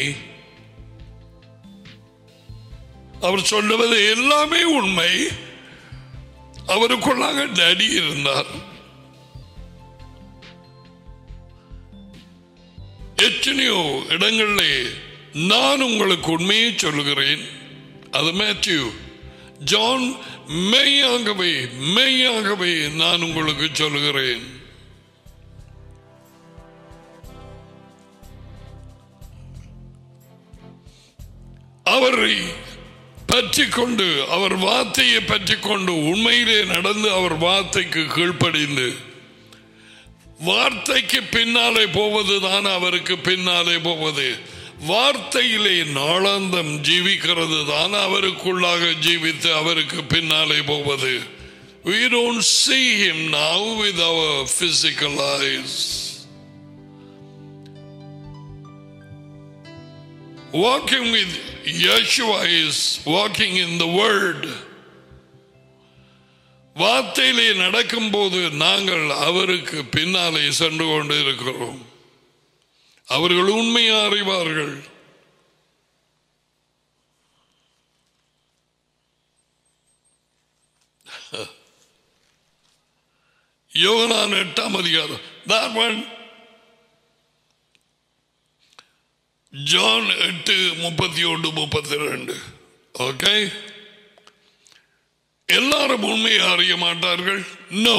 அவர் சொல்லுவது எல்லாமே உண்மை அவருக்குள்ளாக டேடி இருந்தார் எத்தனையோ இடங்களிலே நான் உங்களுக்கு உண்மையை சொல்லுகிறேன் அது மேத்யூ ஜான் மெய்யாகவே மெய்யாகவே நான் உங்களுக்கு சொல்லுகிறேன் அவரை பற்றி கொண்டு அவர் வார்த்தையை பற்றி கொண்டு உண்மையிலே நடந்து அவர் வார்த்தைக்கு கீழ்ப்படிந்து வார்த்தைக்கு பின்னாலே போவது தான் அவருக்கு பின்னாலே போவது வார்த்தையிலே நாளாந்தம் ஜீவிக்கிறது தான் அவருக்குள்ளாக ஜீவித்து அவருக்கு பின்னாலே போவது We don't see him now with our physical eyes. Walking with Yeshua is walking in the Word. வார்த்தையிலே நடக்கும்போது நாங்கள் அவருக்கு பின்னாலே சென்று கொண்டு இருக்கிறோம் அவர்கள் உண்மையை அறிவார்கள் யோகனான் எட்டாம் அதிகாரம் that one ஜான் எட்டு முப்பத்தி ஒன்று முப்பத்தி ரெண்டு ஓகே எல்லாரும் உண்மையை அறிய மாட்டார்கள் no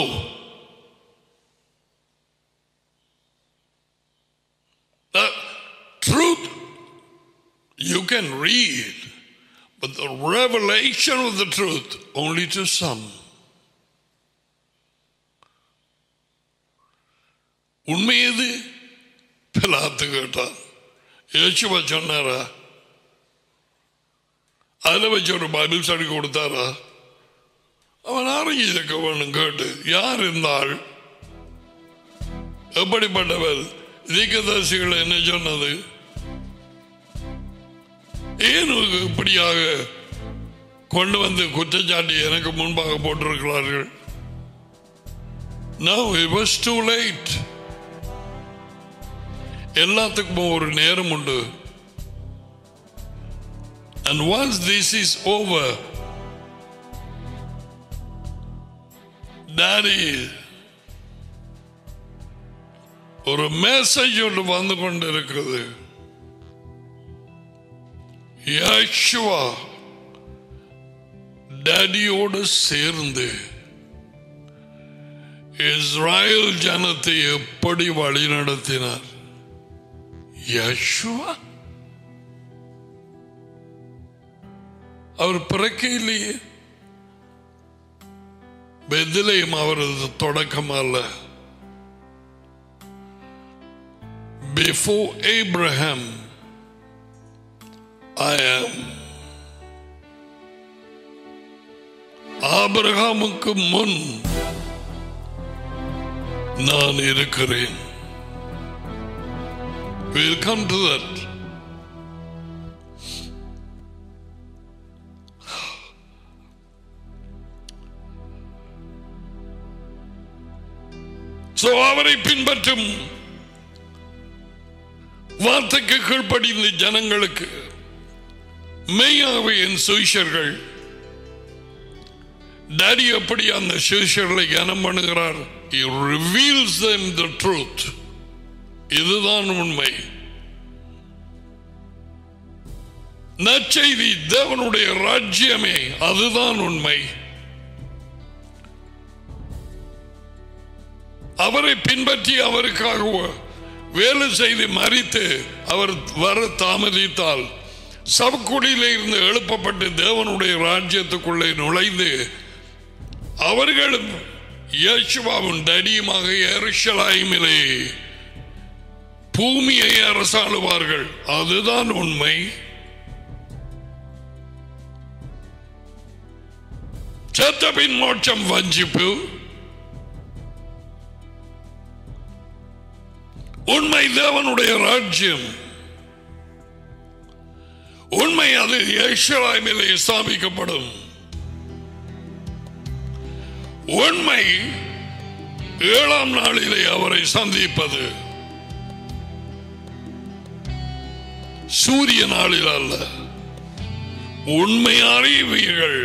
truth you can read but the revelation of the truth only to some உண்மை எது பிலாத்து கேட்டான் யேசுவா சொன்னாரா அதில் வச்சு ஒரு பைபிள் ஸ்டடி கொடுத்தாரா அவன் அறிஞ்சிருக்க வேணும் கேட்டு யார் இருந்தாள் எப்படிப்பட்டவர் தீக்கதரிசிகள் என்ன சொன்னது ஏன் இப்படியாக கொண்டு வந்து குற்றச்சாட்டி எனக்கு முன்பாக போட்டிருக்கிறார்கள் Now it was too late. எல்லாத்துக்கும் ஒரு நேரம் உண்டு and once this is over daddy ஒரு மெசேஜ் ஒன்று வந்து கொண்டு இருக்குது யேசுவா டேடியோடு சேர்ந்து இஸ்ராயல் ஜனத்தை எப்படி வழி நடத்தினார் யேசுவா அவர் பிறக்கையிலேயே பெதிலையும் அவரது தொடக்கம் அல்ல பிஃபோர் ஏப்ரஹாம் ஐ ஆம் ஆபிரகாமுக்கு முன் நான் இருக்கிறேன் We'll come to that. So அவரை பின்பற்றும் வார்த்தைக்கு கீழ்ப்படிந்த ஜனங்களுக்கு மெய்யாகவே என் சுவிஷர்கள் டாடி எப்படி அந்த சுவிஷர்களை கனம் பண்ணுகிறார் He reveals them the truth. இதுதான் உண்மை நற்செய்தி தேவனுடைய ராஜ்யமே அதுதான் உண்மை அவரை பின்பற்றி அவருக்காக வேலை செய்து மறித்து அவர் வர தாமதித்தால் சவக்குடியில இருந்து எழுப்பப்பட்டு தேவனுடைய ராஜ்யத்துக்குள்ளே நுழைந்து அவர்களும் இயேசுவாவும் டடியுமாக எருஷலாய்மிலே பூமியை அரசாளுவார்கள் அதுதான் உண்மை செத்தபின் மோட்சம் வஞ்சிப்பு உண்மை தேவனுடைய ராஜ்யம் உண்மை அது ஏஷலாய்மிலே ஸ்தாபிக்கப்படும் உண்மை ஏழாம் நாளிலே அவரை சந்திப்பது சூரிய நாளில் அல்ல உண்மை அறிவீர்கள்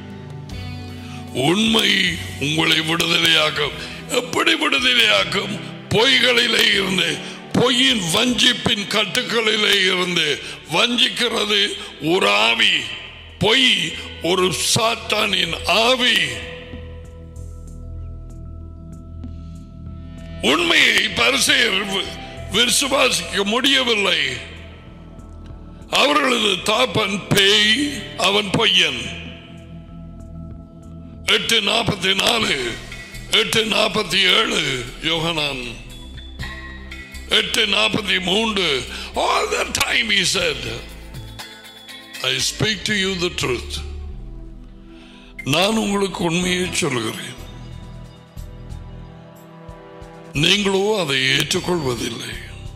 உண்மை உங்களை விடுதலையாக்கும் எப்படி விடுதலையாக்கும் பொய்களிலே இருந்து பொய்யின் வஞ்சிப்பின் கட்டுக்களிலே இருந்து வஞ்சிக்கிறது ஒரு ஆவி பொய் ஒரு சாத்தானின் ஆவி உண்மையை பரிசெயர் விசுவாசிக்க முடியவில்லை அவர்களது தாப்பன் பேய் அவன் பொய்யன் எட்டு நாற்பத்தி நாலு எட்டு நாற்பத்தி ஏழு யோகனான் எட்டு நாற்பத்தி மூன்று all the time he said I speak to you the truth நான் உங்களுக்கு உண்மையை சொல்கிறேன் நீங்களோ அதை ஏற்றுக்கொள்வதில்லை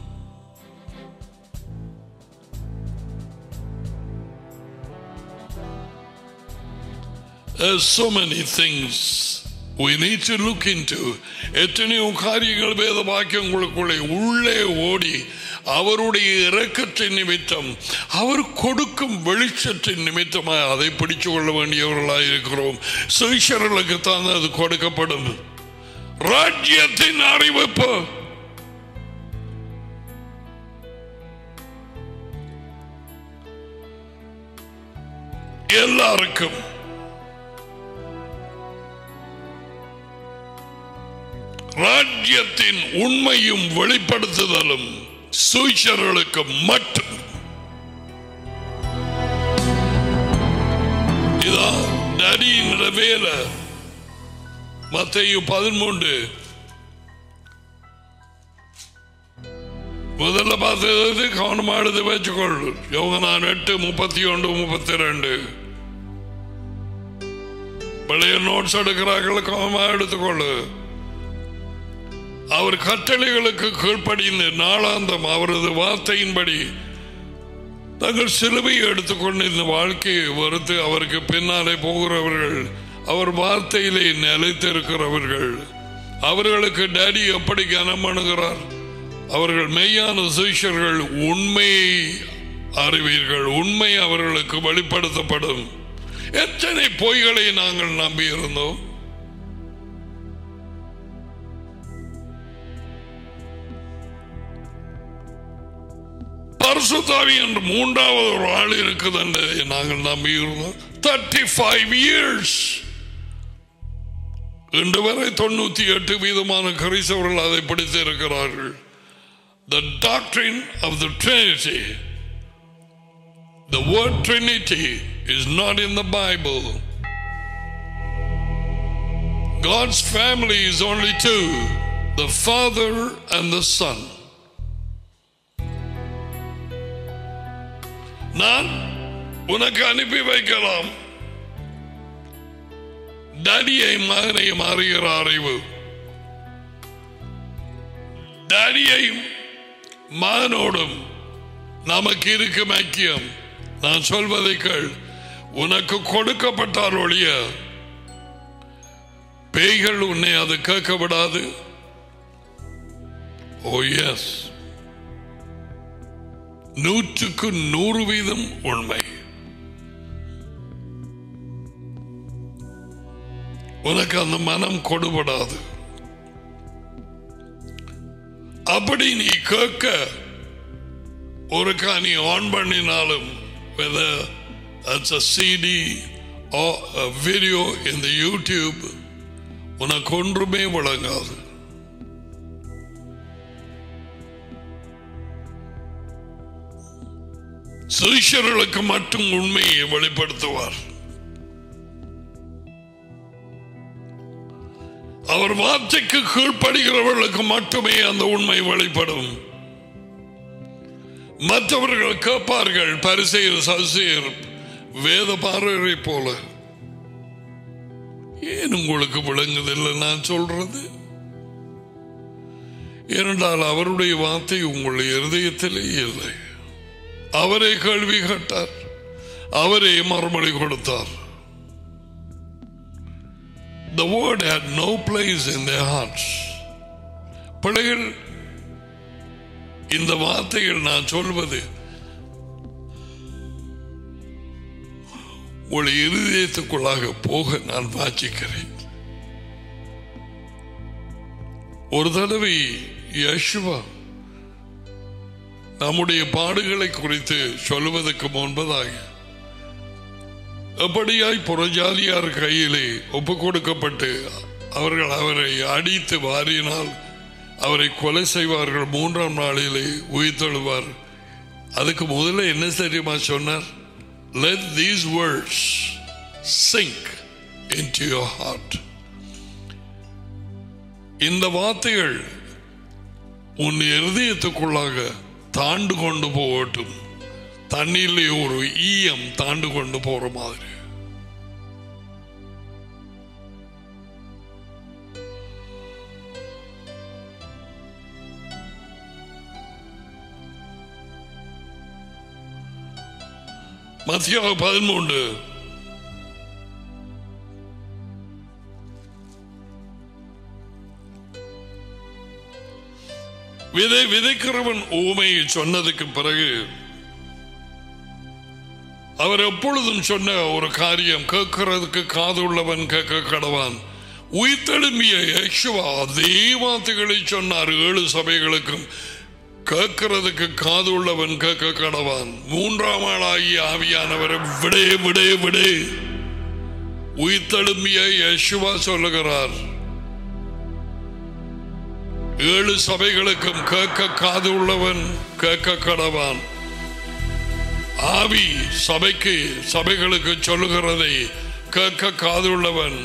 There's so many things we need to look into. எத்தனையோ காரியங்கள் வேத வாக்கியங்களுக்குள்ளே உள்ளே ஓடி அவருடைய இரக்கத்தின் நிமித்தம் அவர் கொடுக்கும் வெளிச்சத்தின் நிமித்தமாக அதை பிடிச்சு கொள்ள வேண்டியவர்களாக இருக்கிறோம் சுவிஷர்களுக்கு தான் அது கொடுக்கப்படும் ராஜ்யத்தின் அறிவிப்பு எல்லாருக்கும் ராஜ்யத்தின் உண்மையும் வெளிப்படுத்துதலும் சூச்சர்களுக்கு மட்டும் இதான் நரியின் வேலை மத்தையும் பதிமூன்று முதல்ல பார்த்தது கவனமா எடுத்து வச்சுக்கொள் யோகனான் எட்டு முப்பத்தி ஒன்று முப்பத்தி ரெண்டு பழைய நோட்ஸ் எடுக்கிறார்கள் கவனமா எடுத்துக்கொள்ளு அவர் கட்டளைகளுக்கு கீழ்ப்படிந்து நாளாந்தம் அவரது வார்த்தையின்படி தங்கள் சிலுவையை எடுத்துக்கொண்டு இந்த வாழ்க்கையை வெறுத்து அவருக்கு பின்னாலே போகிறவர்கள் அவர் வார்த்தையிலே நிலைத்திருக்கிறவர்கள் அவர்களுக்கு டேடி எப்படி கனம் பண்ணுகிறார் அவர்கள் மெய்யான சுவிஷர்கள் உண்மையை அறிவீர்கள் உண்மை அவர்களுக்கு வெளிப்படுத்தப்படும் எத்தனை பொய்களை நாங்கள் நம்பியிருந்தோம் பரிசுத்தாவி என்று மூன்றாவது ஒரு ஆள் இருக்குது என்று நாங்கள் நம்பியிருந்தோம் தேர்ட்டி ஃபைவ் இயர்ஸ் இன்று வரை தொண்ணூத்தி எட்டு வீதமான கிறிஸ்தவர்கள் அதை படித்து இருக்கிறார்கள் the doctrine of the Trinity. The word Trinity is not in the Bible. God's family is only two the Father and the Son. நான் உனக்கு அனுப்பி வைக்கலாம் டடியை மகனையும் அறிகிற அறிவு டடியையும் மகனோடும் நமக்கு இருக்கும் ஐக்கியம் நான் சொல்வதை கேள் உனக்கு கொடுக்கப்பட்டால் ஒழிய பேய்கள் உன்னை அது கேட்க விடாது ஓ எஸ் நூற்றுக்கு நூறு வீதம் உண்மை உனக்கு அந்த மனம் கொடுபடாது அப்படி நீ கேட்க ஒரு நீ ஆன் பண்ணினாலும் whether that's a CD or a video in the YouTube உனக்கு ஒன்றுமே விளங்காது சிஷர்களுக்கு மட்டும் உண்மையை வெளிப்படுத்துவார் அவர் வார்த்தைக்கு கீழ்ப்படுகிறவர்களுக்கு மட்டுமே அந்த உண்மை வெளிப்படும் மற்றவர்கள் கேட்பார்கள் பரிசெயர் சசியர் வேத பாரரை போல ஏன் உங்களுக்கு விளங்குதில்லை நான் சொல்றது ஏனென்றால் அவருடைய வார்த்தை உங்கள் இருதயத்திலே இல்லை அவரே கேள்வி கேட்டார் அவரே மறுமொழி கொடுத்தார் The word had no place in their hearts. பிள்ளைகள் இந்த வார்த்தைகள் நான் சொல்வது உங்கள் இருதயத்துக்குள்ளாக போக நான் வாசிக்கிறேன் ஒரு தடவை யசுவா நம்முடைய பாடுகளை குறித்து சொல்வதற்கு முன்பதாக எப்படியாய் புறஜாதியார் கையிலே ஒப்பு கொடுக்கப்பட்டு அவர்கள் அவரை அடித்து வாரினால் அவரை கொலை செய்வார்கள் மூன்றாம் நாளிலே உயிர்த்தெழுவார் அதுக்கு முதல்ல என்ன தெரியுமா சொன்னார் let these words sink into your heart இந்த வார்த்தைகள் உன் இருதயத்துக்குள்ளாக தாண்டு கொண்டு போகட்டும் தண்ணீர்ல ஒரு ஈயம் தாண்டு கொண்டு போற மாதிரி மத்திய பதிமூன்று விதை விதைக்கிறவன் ஊமையை சொன்னதுக்கு பிறகு அவர் எப்பொழுதும் சொன்ன ஒரு காரியம் கேட்கிறதுக்கு காது உள்ளவன் கேட்க கடவான் உயிர்த்தெழும்பிய யேசுவா அதே வார்த்தைகளை சொன்னார் ஏழு சபைகளுக்கும் கேட்கிறதுக்கு காது உள்ளவன் கேட்க கடவான் மூன்றாம் ஆளாகி ஆவியானவர் விடே விடே விடே உயிர்த்தெழும்பிய யேசுவா சொல்லுகிறார் ஏழு சபைகளுக்கும் கேட்க காது உள்ளவன் கேட்க கடவான் ஆவி சபைக்கு சபைகளுக்கு சொல்லுகிறதை கேட்க காதுள்ளவன்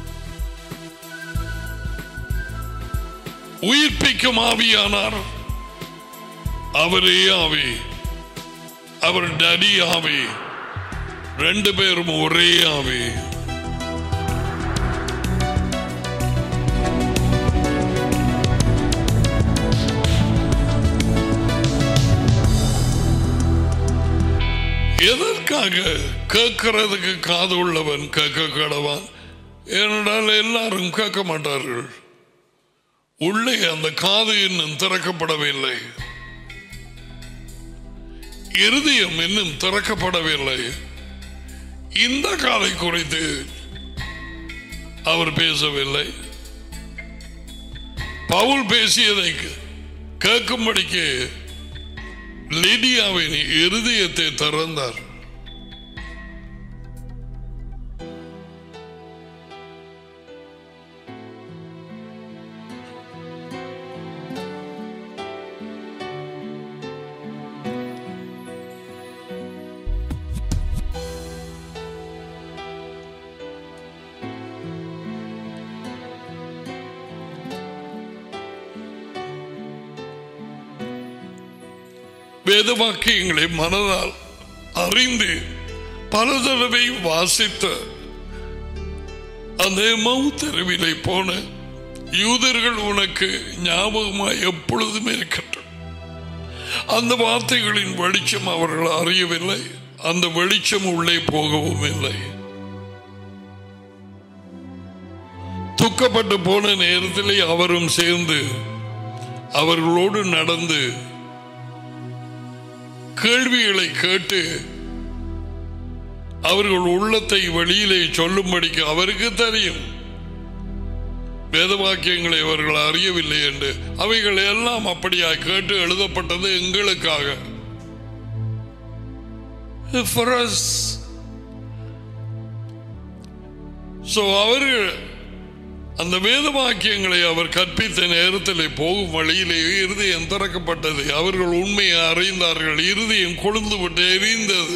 உயிர்ப்பிக்கும் ஆவியானார் அவரே ஆவி அவர் டடி ஆவி ரெண்டு பேரும் ஒரே ஆவி எதற்காக கேட்கறதுக்கு காது உள்ளவன் கேட்க கடவான் ஏனென்றால் எல்லாரும் கேட்க மாட்டார்கள் உள்ளே அந்த காது இன்னும் திறக்கப்படவில்லை இருதயம் இன்னும் திறக்கப்படவில்லை இந்த காலை குறித்து அவர் பேசவில்லை பவுல் பேசியதை கேட்கும்படிக்கு லிடியாவின் இருதயத்தை திறந்தார் வேத வாக்கியங்களை மனதால் அறிந்து பல தடவை வாசித்த அந்த மவு தெருவிலை போன யூதர்கள் உனக்கு ஞாபகமாய் எப்பொழுதும் இருக்கட்டும் அந்த வார்த்தைகளின் வெளிச்சம் அவர்கள் அறியவில்லை அந்த வெளிச்சம் உள்ளே போகவும் இல்லை துக்கப்பட்டு போன நேரத்திலே அவரும் சேர்ந்து அவர்களோடு நடந்து கேள்விகளை கேட்டு அவர்கள் உள்ளத்தை வெளியிலே சொல்லும்படிக்கு அவருக்கு தெரியும் வேதவாக்கியங்களை அவர்கள் அறியவில்லை என்று அவைகள் எல்லாம் அப்படியா கேட்டு எழுதப்பட்டது எங்களுக்காக For us. So அவர்கள் அந்த வேத வாக்கியங்களை அவர் கற்பித்த நேரத்தில் போகும் வழியிலே இருதயம் திறக்கப்பட்டது அவர்கள் உண்மையை அறிந்தார்கள் இருதயம் கொழுந்து விட்டு எரிந்தது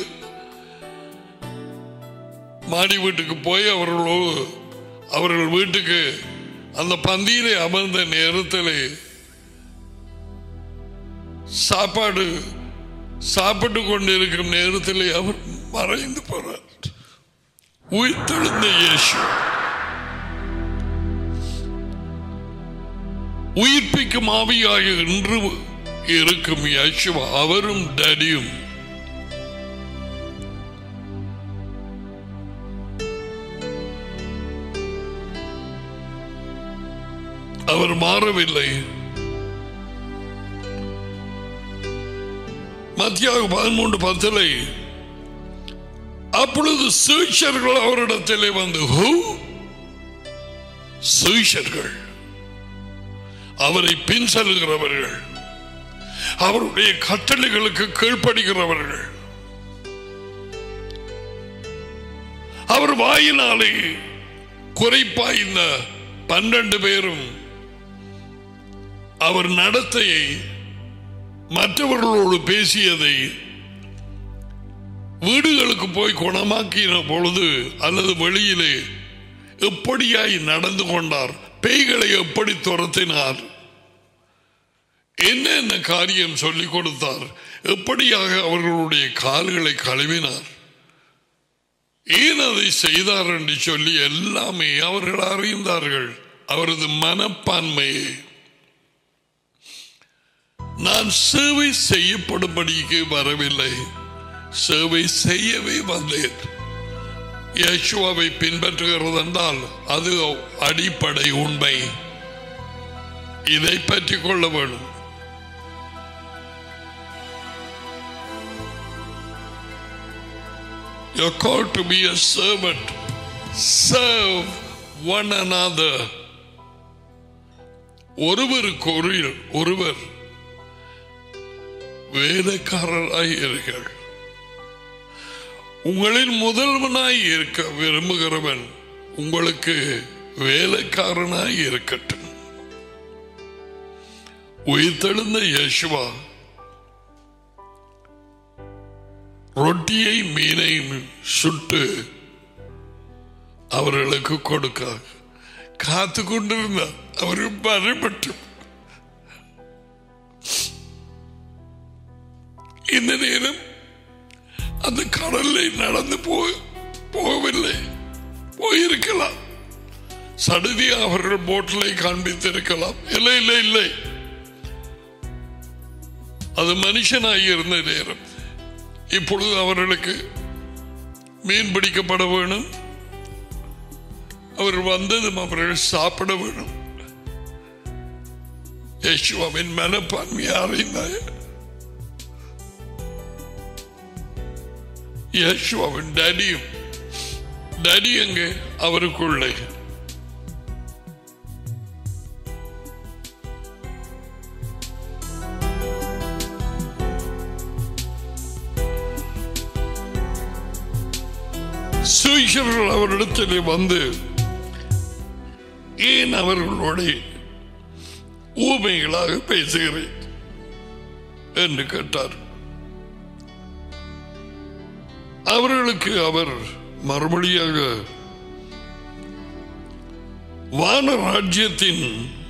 மாடி வீட்டுக்கு போய் அவர்களோடு அவர்கள் வீட்டுக்கு அந்த பந்தியிலே அமர்ந்த நேரத்தில் சாப்பாடு சாப்பிட்டு கொண்டிருக்கும் நேரத்தில் அவர் மறைந்து போறார் உயிர்த்தெழுந்த இயேசு உயிர்ப்பிக்கும் ஆவியாக இன்று இருக்கும் யேசுவா அவரும் டடியும் அவர் மாறவில்லை மத்தியாக பதிமூன்று பத்திலை அப்பொழுது சீஷர்கள் அவரிடத்திலே வந்து "Who?" சீஷர்கள் அவரை பின் செல்கிறவர்கள் அவருடைய கட்டளைகளுக்கு கீழ்ப்படுகிறவர்கள் அவர் வாயினாலே குறைப்பாய்ந்த பன்னெண்டு பேரும் அவர் நடத்தையை மற்றவர்களோடு பேசியதை வீடுகளுக்கு போய் குணமாக்கின பொழுது அல்லது வெளியிலே எப்படியாய் நடந்து கொண்டார் பேய்களை எப்படி துரத்தினார் என்னென்ன காரியம் சொல்லிக் கொடுத்தார் எப்படியாக அவர்களுடைய கால்களை கழுவினார் ஏன் அதை செய்தார் என்று சொல்லி எல்லாமே அவர்கள் அறிந்தார்கள் அவரது மனப்பான்மையை நான் சேவை செய்யப்படும்படிக்கு வரவில்லை சேவை செய்யவே வந்தேன் யேசுவாவை பின்பற்றுகிறது என்றால் அது அடிப்படை உண்மை இதை பற்றி கொள்ள வேண்டும் You're called to be a servant. Serve one another. ஒருவருக்கு ஒரு ஒருவர் வேலைக்காரராய் இருங்கள் உங்களில் முதல்வனாய் இருக்க விரும்புகிறவன் உங்களுக்கு வேலைக்காரனாய் இருக்கட்டும் உயிர்த்தெழுந்த யேசுவா ரொட்டியை மீனையும் சுட்டு அவர்களுக்கு கொடுக்க காத்து கொண்டிருந்தார் அவரும் மறைபட்டு இந்த நேரம் அந்த கடலில் நடந்து போய் போகவில்லை போயிருக்கலாம் சடுதி அவர்கள் போட்டிலை காண்பித்திருக்கலாம் இல்லை இல்லை இல்லை அது மனுஷனாகி இருந்த நேரம் இப்பொழுது அவர்களுக்கு மீன் பிடிக்கப்பட வேணும் அவர் வந்ததும் அவர்கள் சாப்பிட வேணும் யேசுவாவின் மனப்பான்மையை அறிந்தாய யேசுவாவின் டடியும் டடி அங்கே அவருக்குள்ளே சுயர்கள் அவரிடத்திலே வந்து ஏன் அவர்களோட ஊமைகளாக பேசுகிறேன் என்று கேட்டார் அவர்களுக்கு அவர் மறுபடியாக வான ராஜ்யத்தின்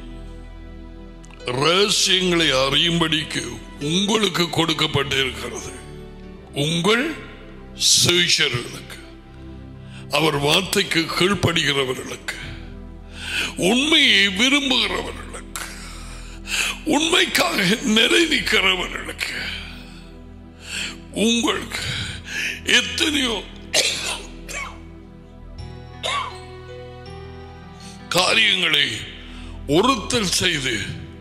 ரகசியங்களை அறியும்படிக்கு உங்களுக்கு கொடுக்கப்பட்டிருக்கிறது உங்கள் சுயர்களுக்கு அவர் வார்த்தைக்கு கீழ்ப்படுகிறவர்களுக்கு உண்மையை விரும்புகிறவர்களுக்கு உண்மைக்காக நிலை நிற்கிறவர்களுக்கு உங்களுக்கு எத்தனையோ காரியங்களை ஒருத்தல் செய்து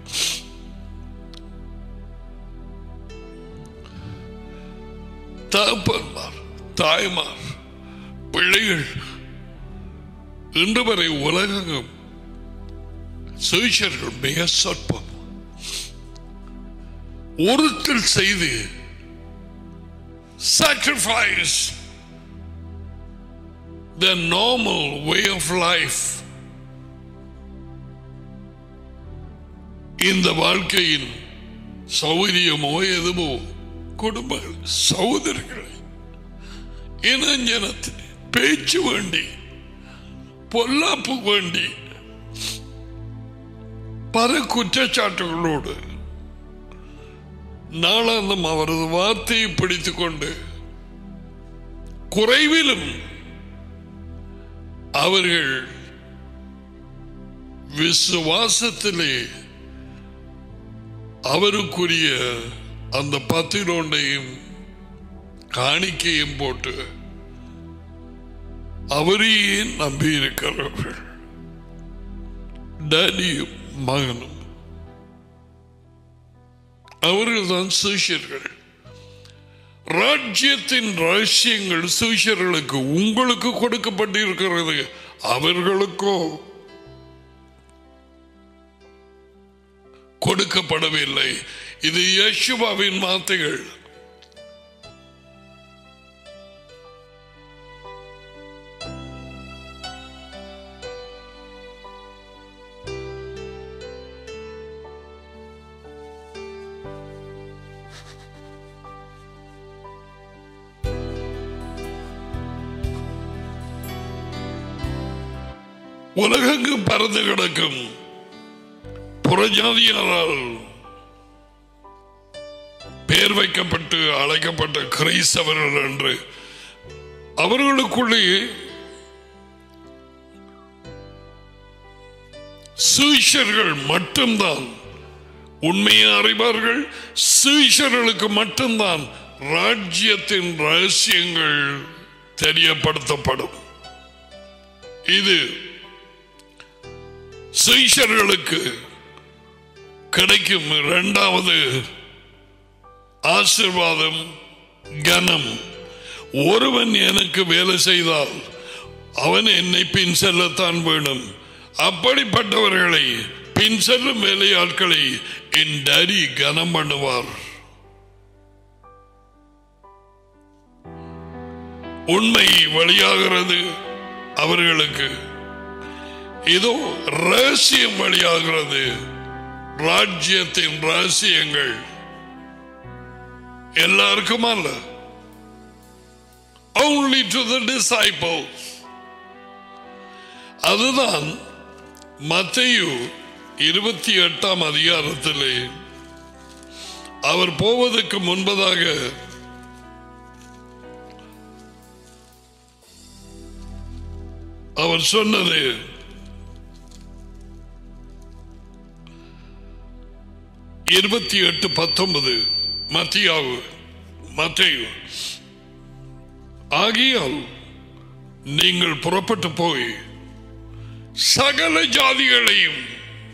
தகப்பன்மார் தாய்மார் பிள்ளைகள் இன்று வரை உலகம் சுவிசர்கள் மிக சொற்பம் ஒருத்தல் செய்து sacrifice the normal way of life இந்த வாழ்க்கையின் சௌகரியமோ எதுவோ குடும்பங்கள் சகோதரர்களை இனஞ்சனத்தில் பேச்சு வேண்டி பொல்லாப்பு வேண்டி பல குற்றச்சாட்டுகளோடு நாளாந்தம் அவரது வார்த்தையை பிடித்துக் கொண்டு குறைவிலும் அவர்கள் விசுவாசத்திலே அவருக்குரிய அந்த பத்திரோண்டையும் காணிக்கையும் போட்டு அவரையே நம்பி இருக்கிறவர்கள் டேடியும் மகனும் அவர்கள் தான் சீஷர்கள் ராஜ்யத்தின் ரகசியங்கள் சீஷர்களுக்கு உங்களுக்கு கொடுக்கப்பட்டிருக்கிறது அவர்களுக்கோ கொடுக்கப்படவில்லை இது யேசுவாவின் வார்த்தைகள் உலகங்கு பறந்து கிடக்கும் புறஜாதியாரால் பெயர் வைக்கப்பட்டு அழைக்கப்பட்ட கிரைஸ்தவர்கள் என்று அவர்களுக்குள்ளே சீஷர்கள் மட்டும்தான் உண்மையை அறிவார்கள் சீஷர்களுக்கு மட்டும்தான் ராஜ்யத்தின் ரகசியங்கள் தெரியப்படுத்தப்படும் இது சீஷர்களுக்கு கிடைக்கும் இரண்டாவது ஆசிர்வாதம் கனம் ஒருவன் எனக்கு வேலை செய்தால் அவன் என்னை பின் செல்லத்தான் வேணும் அப்படிப்பட்டவர்களை பின் செல்லும் வேலையாட்களை என் டரி கனம் பண்ணுவார் உண்மை வழியாகிறது அவர்களுக்கு இதோ ரகசியம் வழியாகிறது ராஜ்யத்தின் ரகசியங்கள் எல்லாருக்கும் அல்ல only to the disciples அதுதான் மத்தையு இருபத்தி எட்டாம் அதிகாரத்திலே அவர் போவதற்கு முன்பதாக அவர் சொன்னது இருபத்தி எட்டு பத்தொன்பது மத்தியாவு மத்தையு ஆகியால் நீங்கள் புறப்பட்டு போய் சகல ஜாதிகளையும்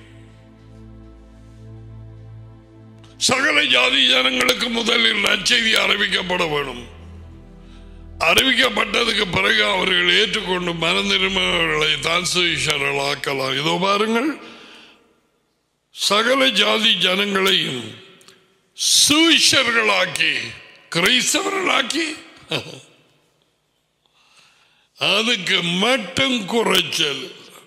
சகல ஜாதி ஜனங்களுக்கு முதலில் நற்செய்தி அறிவிக்கப்பட வேணும் அறிவிக்கப்பட்டதுக்கு பிறகு அவர்கள் ஏற்றுக்கொண்டு மனந்திருமர்களை தான் சுவிசர்கள் ஆக்கலாம் இதோ பாருங்கள் சகல ஜாதி ஜனங்களையும் சுவிசர்களாக்கி கிரைஸ்தவர்களாக்கி அதுக்கு மட்டும் குறைச்சல்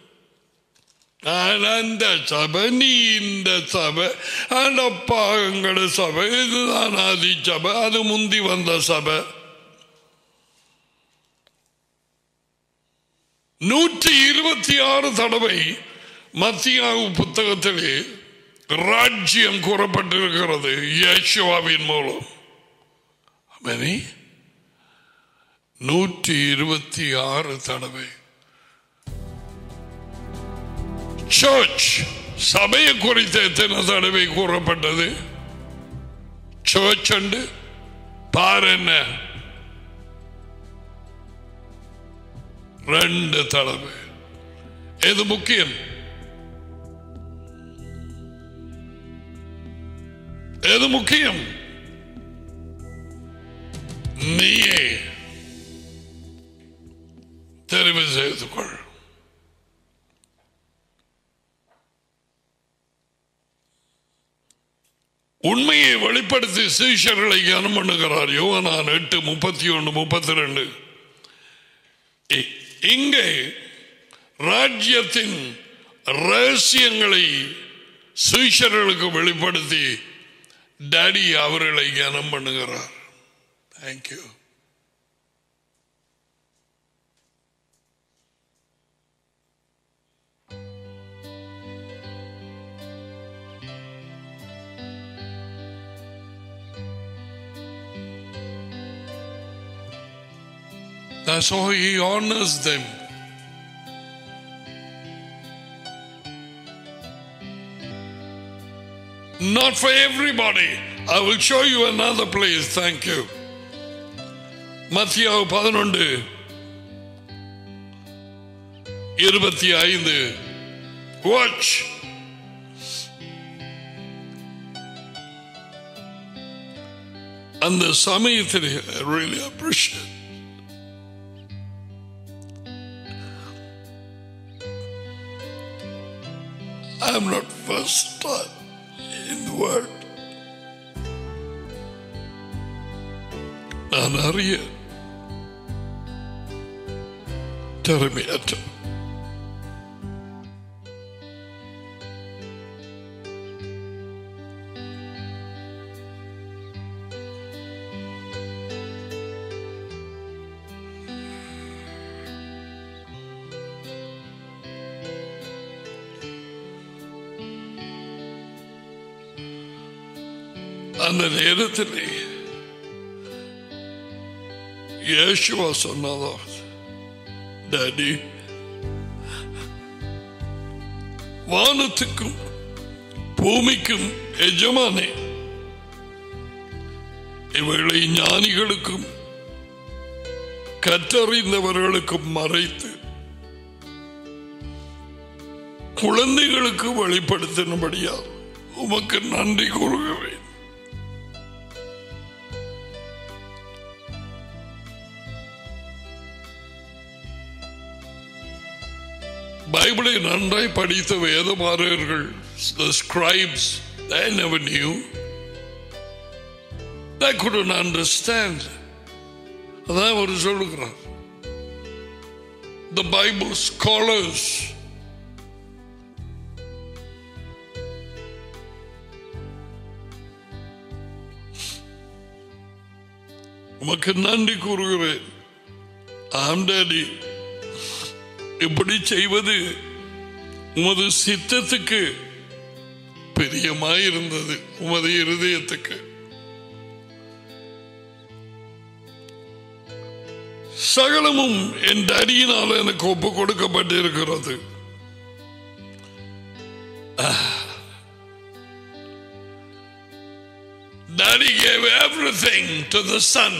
நான் அந்த சபை நீ இந்த சபை அடப்பா எங்களோட சபை இதுதான் ஆதி சபை அது முந்தி வந்த சபை நூற்றி இருபத்தி ஆறு தடவை மத்தியாவு புத்தகத்திலே ராஜ்யம் கூறப்பட்டிருக்கிறது யேசுவாவின் மூலம் மணி நூற்றி இருபத்தி ஆறு தடவை சர்ச் சபையை குறித்த எத்தனை தடவை கூறப்பட்டது சர்ச் அண்டு பார் என்ன ரெண்டு தடவை எது முக்கியம் எது முக்கியம் நீயே தெரிவு செய்து கொள் உண்மையை வெளிப்படுத்தி சீஷர்களை கனம் பண்ணுகிறார் யோகனான் எட்டு முப்பத்தி ஒன்று முப்பத்தி ரெண்டு இங்கே ராஜ்யத்தின் ரகசியங்களை சுவிஷர்களுக்கு வெளிப்படுத்தி டாடி அவர்களை கனம் பண்ணுகிறார் thank you That's how he honors them. Not for everybody. I will show you another place. Thank you. மத்தியாவு பதினொன்று இருபத்தி ஐந்து வாட்ச் அந்த சமயத்தில் really appreciate I'm not first in the world. நான் அறிய திறமையற்ற அந்த நேரத்திலே இயேசுவா சொன்னதோ டாடி வானத்துக்கும் பூமிக்கும் எஜமானே இவைகளை ஞானிகளுக்கும் கற்றறிந்தவர்களுக்கும் மறைத்து குழந்தைகளுக்கு வெளிப்படுத்தினபடியா உமக்கு நன்றி கூறுகிறேன் பைபிளை நன்றாய் படித்த வேதமாரர்கள் the scribes they never knew they couldn't understand அதான் அவர் சொல்லுகிறார் the bible scholars உமக்கு நன்றி கூறுகிறேன் ஆம் டாடி இப்படி செய்வது உமது சித்தத்துக்கு பிரியமாயிருந்தது உமது இருதயத்துக்கு சகலமும் என் அடியினால் எனக்கு ஒப்பு கொடுக்கப்பட்டிருக்கிறது Daddy gave everything to the son.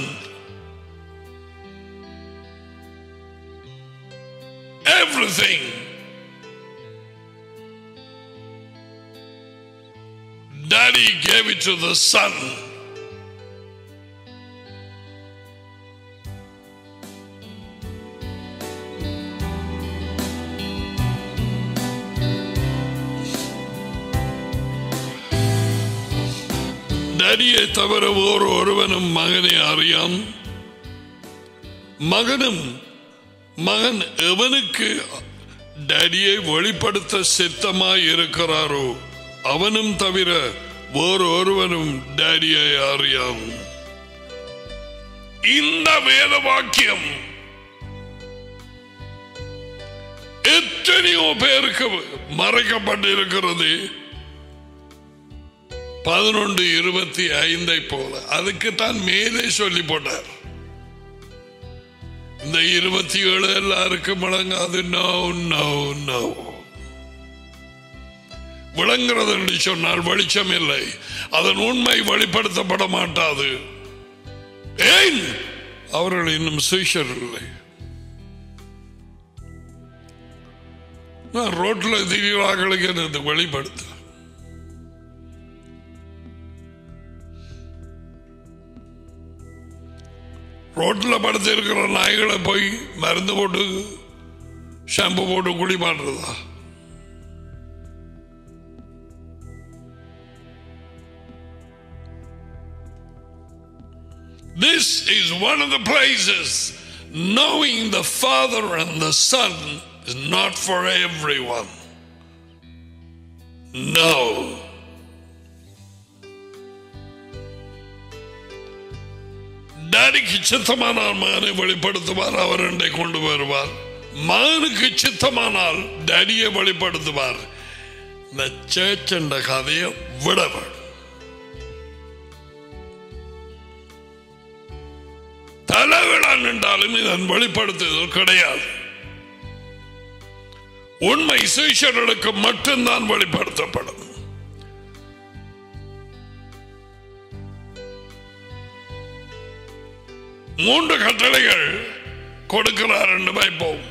Everything. Daddy gave it to the son. டடியை தவிர ஓர் ஒருவனும் மகனை அறியான் மகனும் மகன் எவனுக்கு டடியை வெளிப்படுத்த சித்தமாய் இருக்கிறாரோ அவனும் தவிர வேறு ஒருவனும் டேடியை அறியான் இந்த வேத வாக்கியம் எத்தனையோ பேருக்கு மறைக்கப்பட்டிருக்கிறது பதினொன்று இருபத்தி ஐந்தை போல அதுக்குத்தான் மேலே சொல்லி போட்டார் இந்த இருபத்தி ஏழு எல்லாருக்கும் விளங்காது நோ நோ நோ விளங்குறது என்று சொன்னால் வெளிச்சம் இல்லை அதன் உண்மை வெளிப்படுத்தப்பட மாட்டாது ஏன் அவர்கள் இன்னும் சுவிஷர் இல்லை நான் ரோட்ல திடீராங்களுக்கு எனக்கு வெளிப்படுத்த ரோட்ல படுத்து இருக்கிற நாய்களை போய் மருந்து போட்டு ஷாம்பு போட்டு குளிப்பாடுறதா This is one of the places knowing the Father and the Son is not for everyone. No. டாடிக்கு சித்தமானால் மகனை வெளிப்படுத்துவார் அவர் என்னை கொண்டு வருவார் மகனுக்கு சித்தமானால் டாடியை வெளிப்படுத்துவார் இந்த சேர்ச் என்ற கதையை விடவர் தலைவிழா நின்றாலும் இதன் வெளிப்படுத்துதல் கிடையாது உண்மை சீஷர்களுக்கு மட்டும்தான் வெளிப்படுத்தப்படும் மூன்று கட்டளைகள் கொடுக்கிறார் என்று வைப்போம்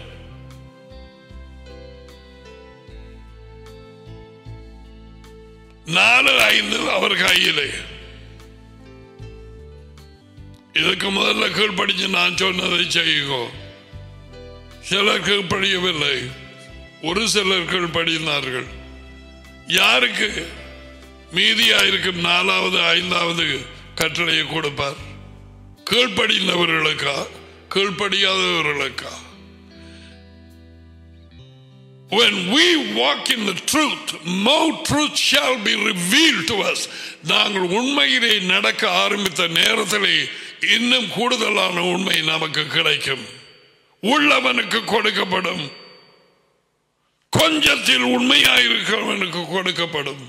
நாலு ஐந்து அவர் கையிலே இதுக்கு முதல்ல கீழ்ப்படிச்சு நான் சொன்னதை செய்யுங்கோ சிலர் கீழ்ப்படியவில்லை ஒரு சிலர் கீழ்ப்படினார்கள் யாருக்கு மீதியாயிருக்கும் நாலாவது ஐந்தாவது கட்டளையை கொடுப்பார் கீழ்ப்படிந்தவர்களுக்கா கீழ்ப்படியாதவர்களுக்கா When we walk in the truth, more truth shall be revealed to us. நாங்கள் உண்மையிலே நடக்க ஆரம்பித்த நேரத்திலே இன்னும் கூடுதலான உண்மை நமக்கு கிடைக்கும் உள்ளவனுக்கு கொடுக்கப்படும் கொஞ்சத்தில் உண்மையாயிருக்கிறவனுக்கு கொடுக்கப்படும்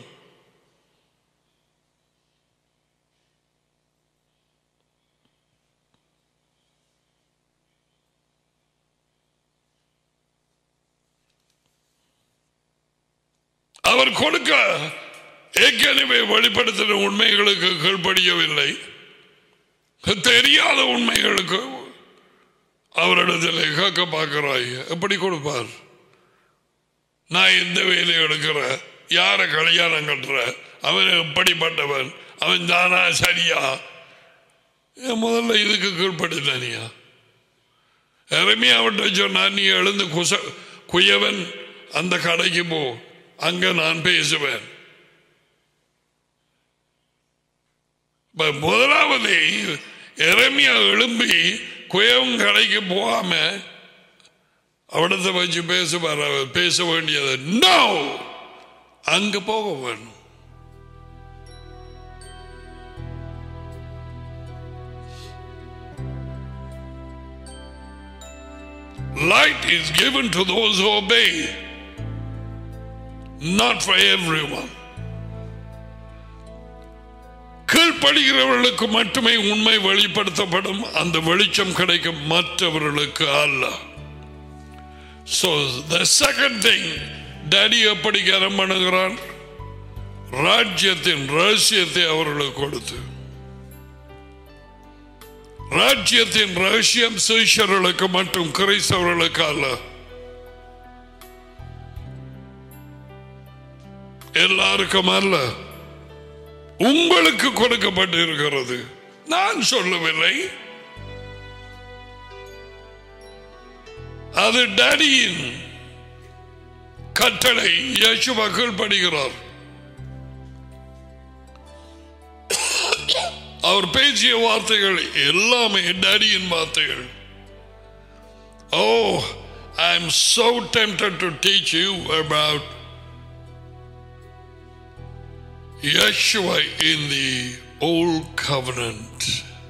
அவர் கொடுக்க ஏற்கனவே வெளிப்படுத்தின உண்மைகளுக்கு கீழ்ப்படியவில்லை தெரியாத உண்மைகளுக்கு அவரிடத்தில் கேட்க பார்க்கிறாய் எப்படி கொடுப்பார் நான் எந்த வேலையை எடுக்கிற யாரை கல்யாணம் கட்டுற அவன் எப்படிப்பட்டவன் அவன் தானா சரியா ஏன் முதல்ல இதுக்கு கீழ்ப்படுத்தானியா இறமையா அவன்கிட்ட சொன்னா நீ எழுந்து குச குயவன் அந்த கடைக்கு போ அங்க நான் பேசுவேன் இப்ப முதலாவது இறமையா எழும்பி குயவன் கடைக்கு போகாம அவிடத்தை வச்சு பேசுவார் அவர் பேச வேண்டியது நோ அங்க போக வேணும் Light is given to those who obey, not for everyone. கீழ்ப்படுகிறவர்களுக்கு மட்டுமே உண்மை வெளிப்படுத்தப்படும் அந்த வெளிச்சம் கிடைக்கும் மற்றவர்களுக்கு அல்ல So the second thing, daddy எப்படி கரம் பண்ணுகிறான் ராஜ்யத்தின் ரகசியத்தை அவர்களுக்கு கொடுத்து ராஜ்யத்தின் ரகசியம் சீஷர்களுக்கு மற்றும் கிறிஸ்தவர்களுக்கு அல்ல எல்லாருக்கும் அல்ல உங்களுக்கு கொடுக்கப்பட்டு இருக்கிறது நான் சொல்லவில்லை அது டேடியின் கட்டளை இயேசு மக்கள் படுகிறார் அவர் பேசிய வார்த்தைகள் எல்லாமே டேடியின் வார்த்தைகள் oh I am so tempted to teach you about Yeshua in the Old Covenant.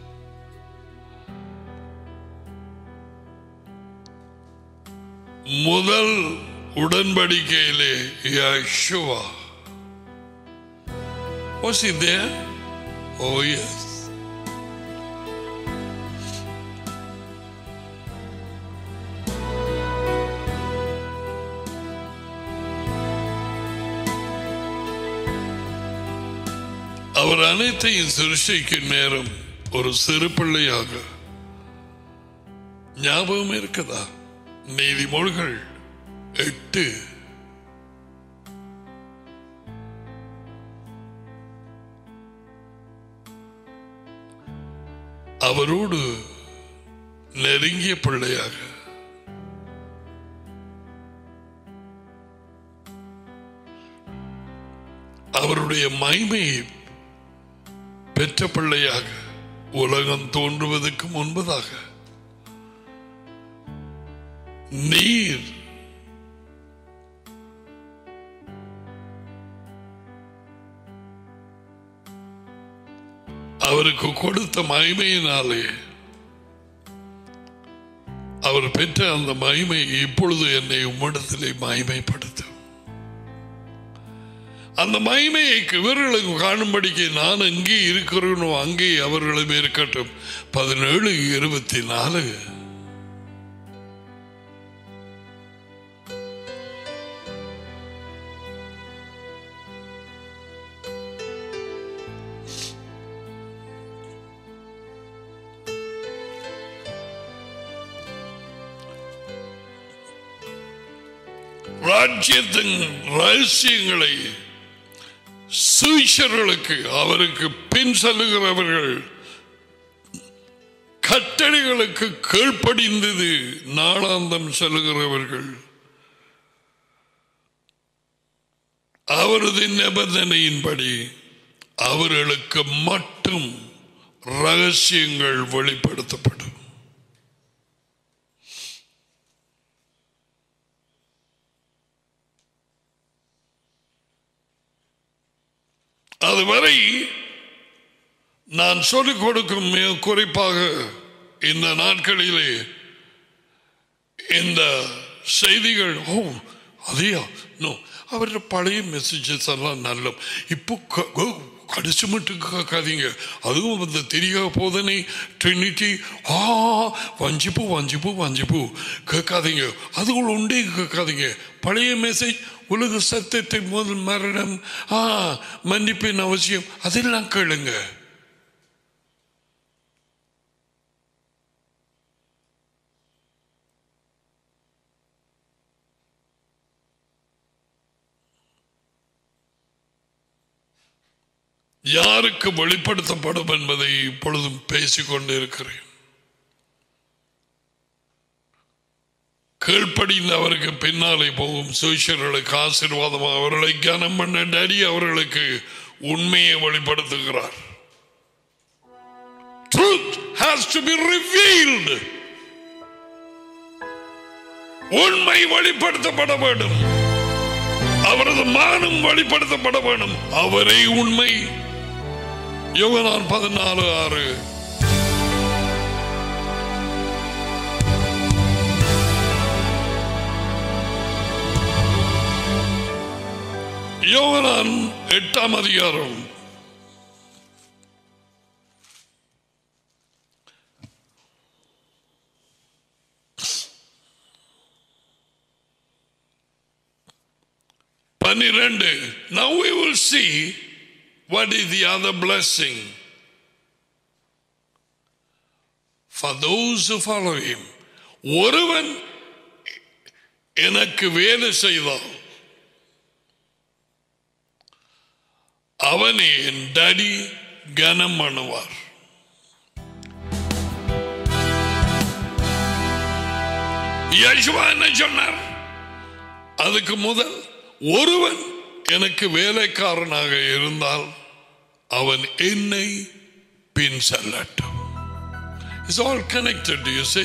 முதல் உடன்படிக்கையிலே Yeshua. Was he there? Oh, yes. அவர் அனைத்தையும் சிருஷ்டிக்கும் நேரம் ஒரு சிறு பிள்ளையாக ஞாபகம் இருக்குதா நீதிமொழிகள் எட்டு அவரோடு நெருங்கிய பிள்ளையாக அவருடைய மைமையை பெற்ற பிள்ளையாக உலகம் தோன்றுவதற்கு முன்பதாக நீர் அவருக்கு கொடுத்த மகிமையினாலே அவர் பெற்ற அந்த மகிமை இப்பொழுது என்னை உம்மிடத்திலே மகிமைப்படுத்தும் அந்த மகிமையை இவர்களுக்கு காணும்படிக்கு நான் எங்கே இருக்கிறேனோ அங்கே அவர்களும் இருக்கட்டும் பதினேழு இருபத்தி நாலு ராஜ்யத்தின் ரகசியங்களை சீஷர்களுக்கு அவருக்கு பின் செல்லுகிறவர்கள் கட்டளைகளுக்கு கீழ்ப்படிந்தது நாளாந்தம் செல்லுகிறவர்கள் அவரது நிபந்தனையின்படி அவர்களுக்கு மட்டும் ரகசியங்கள் வெளிப்படுத்தப்படும் அதுவரை நான் சொல்லிக் கொடுக்கும் மிக குறிப்பாக இந்த நாட்களிலே இந்த செய்திகள் ஓ அதையா நோ அவരുടെ பழைய மெசேஜஸ் எல்லாம் நல்ல இப்போ க- க- கடிச்சு மட்டும் கேட்காதீங்க அதுவும் அந்த தெரியாத போதனை ட்ரினிட்டி ஆ வஞ்சிப்பு வஞ்சிப்பு வஞ்சிப்பு கேட்காதீங்க அதுகள் உண்டே கேட்காதீங்க பழைய மெசேஜ் உலக சத்தியத்தை முதல் மரணம் ஆ மன்னிப்பின் அவசியம் அதெல்லாம் கேளுங்க யாருக்கு வெளிப்படுத்தப்படும் என்பதை இப்பொழுதும் பேசிக் கொண்டிருக்கிறேன் கீழ்ப்படிந்த அவருக்கு பின்னாலே போகும் சுவிஷர்களுக்கு ஆசீர்வாதம் அவர்களை கனம் பண்ண டடி அவர்களுக்கு உண்மையை வெளிப்படுத்துகிறார் Truth has to be revealed. உண்மை வெளிப்படுத்தப்பட வேண்டும் அவரது மானம் வெளிப்படுத்தப்பட வேண்டும் அவரே உண்மை யோகனான் பதினாலு ஆறு யோகனான் எட்டாம் அதிகாரம் பன்னிரண்டு now we will see what is the other blessing for those who follow him ஒருவன் எனக்கு வேலை செய்தான் அவனை என் டடி கனம் பண்ணுவார் யேசுவா என்ன சொன்னார் அதுக்கு முதல் ஒருவன் எனக்கு வேலைக்காரனாக இருந்தால் அவன் என்னை பின் செல்லட்டும் it's all connected you see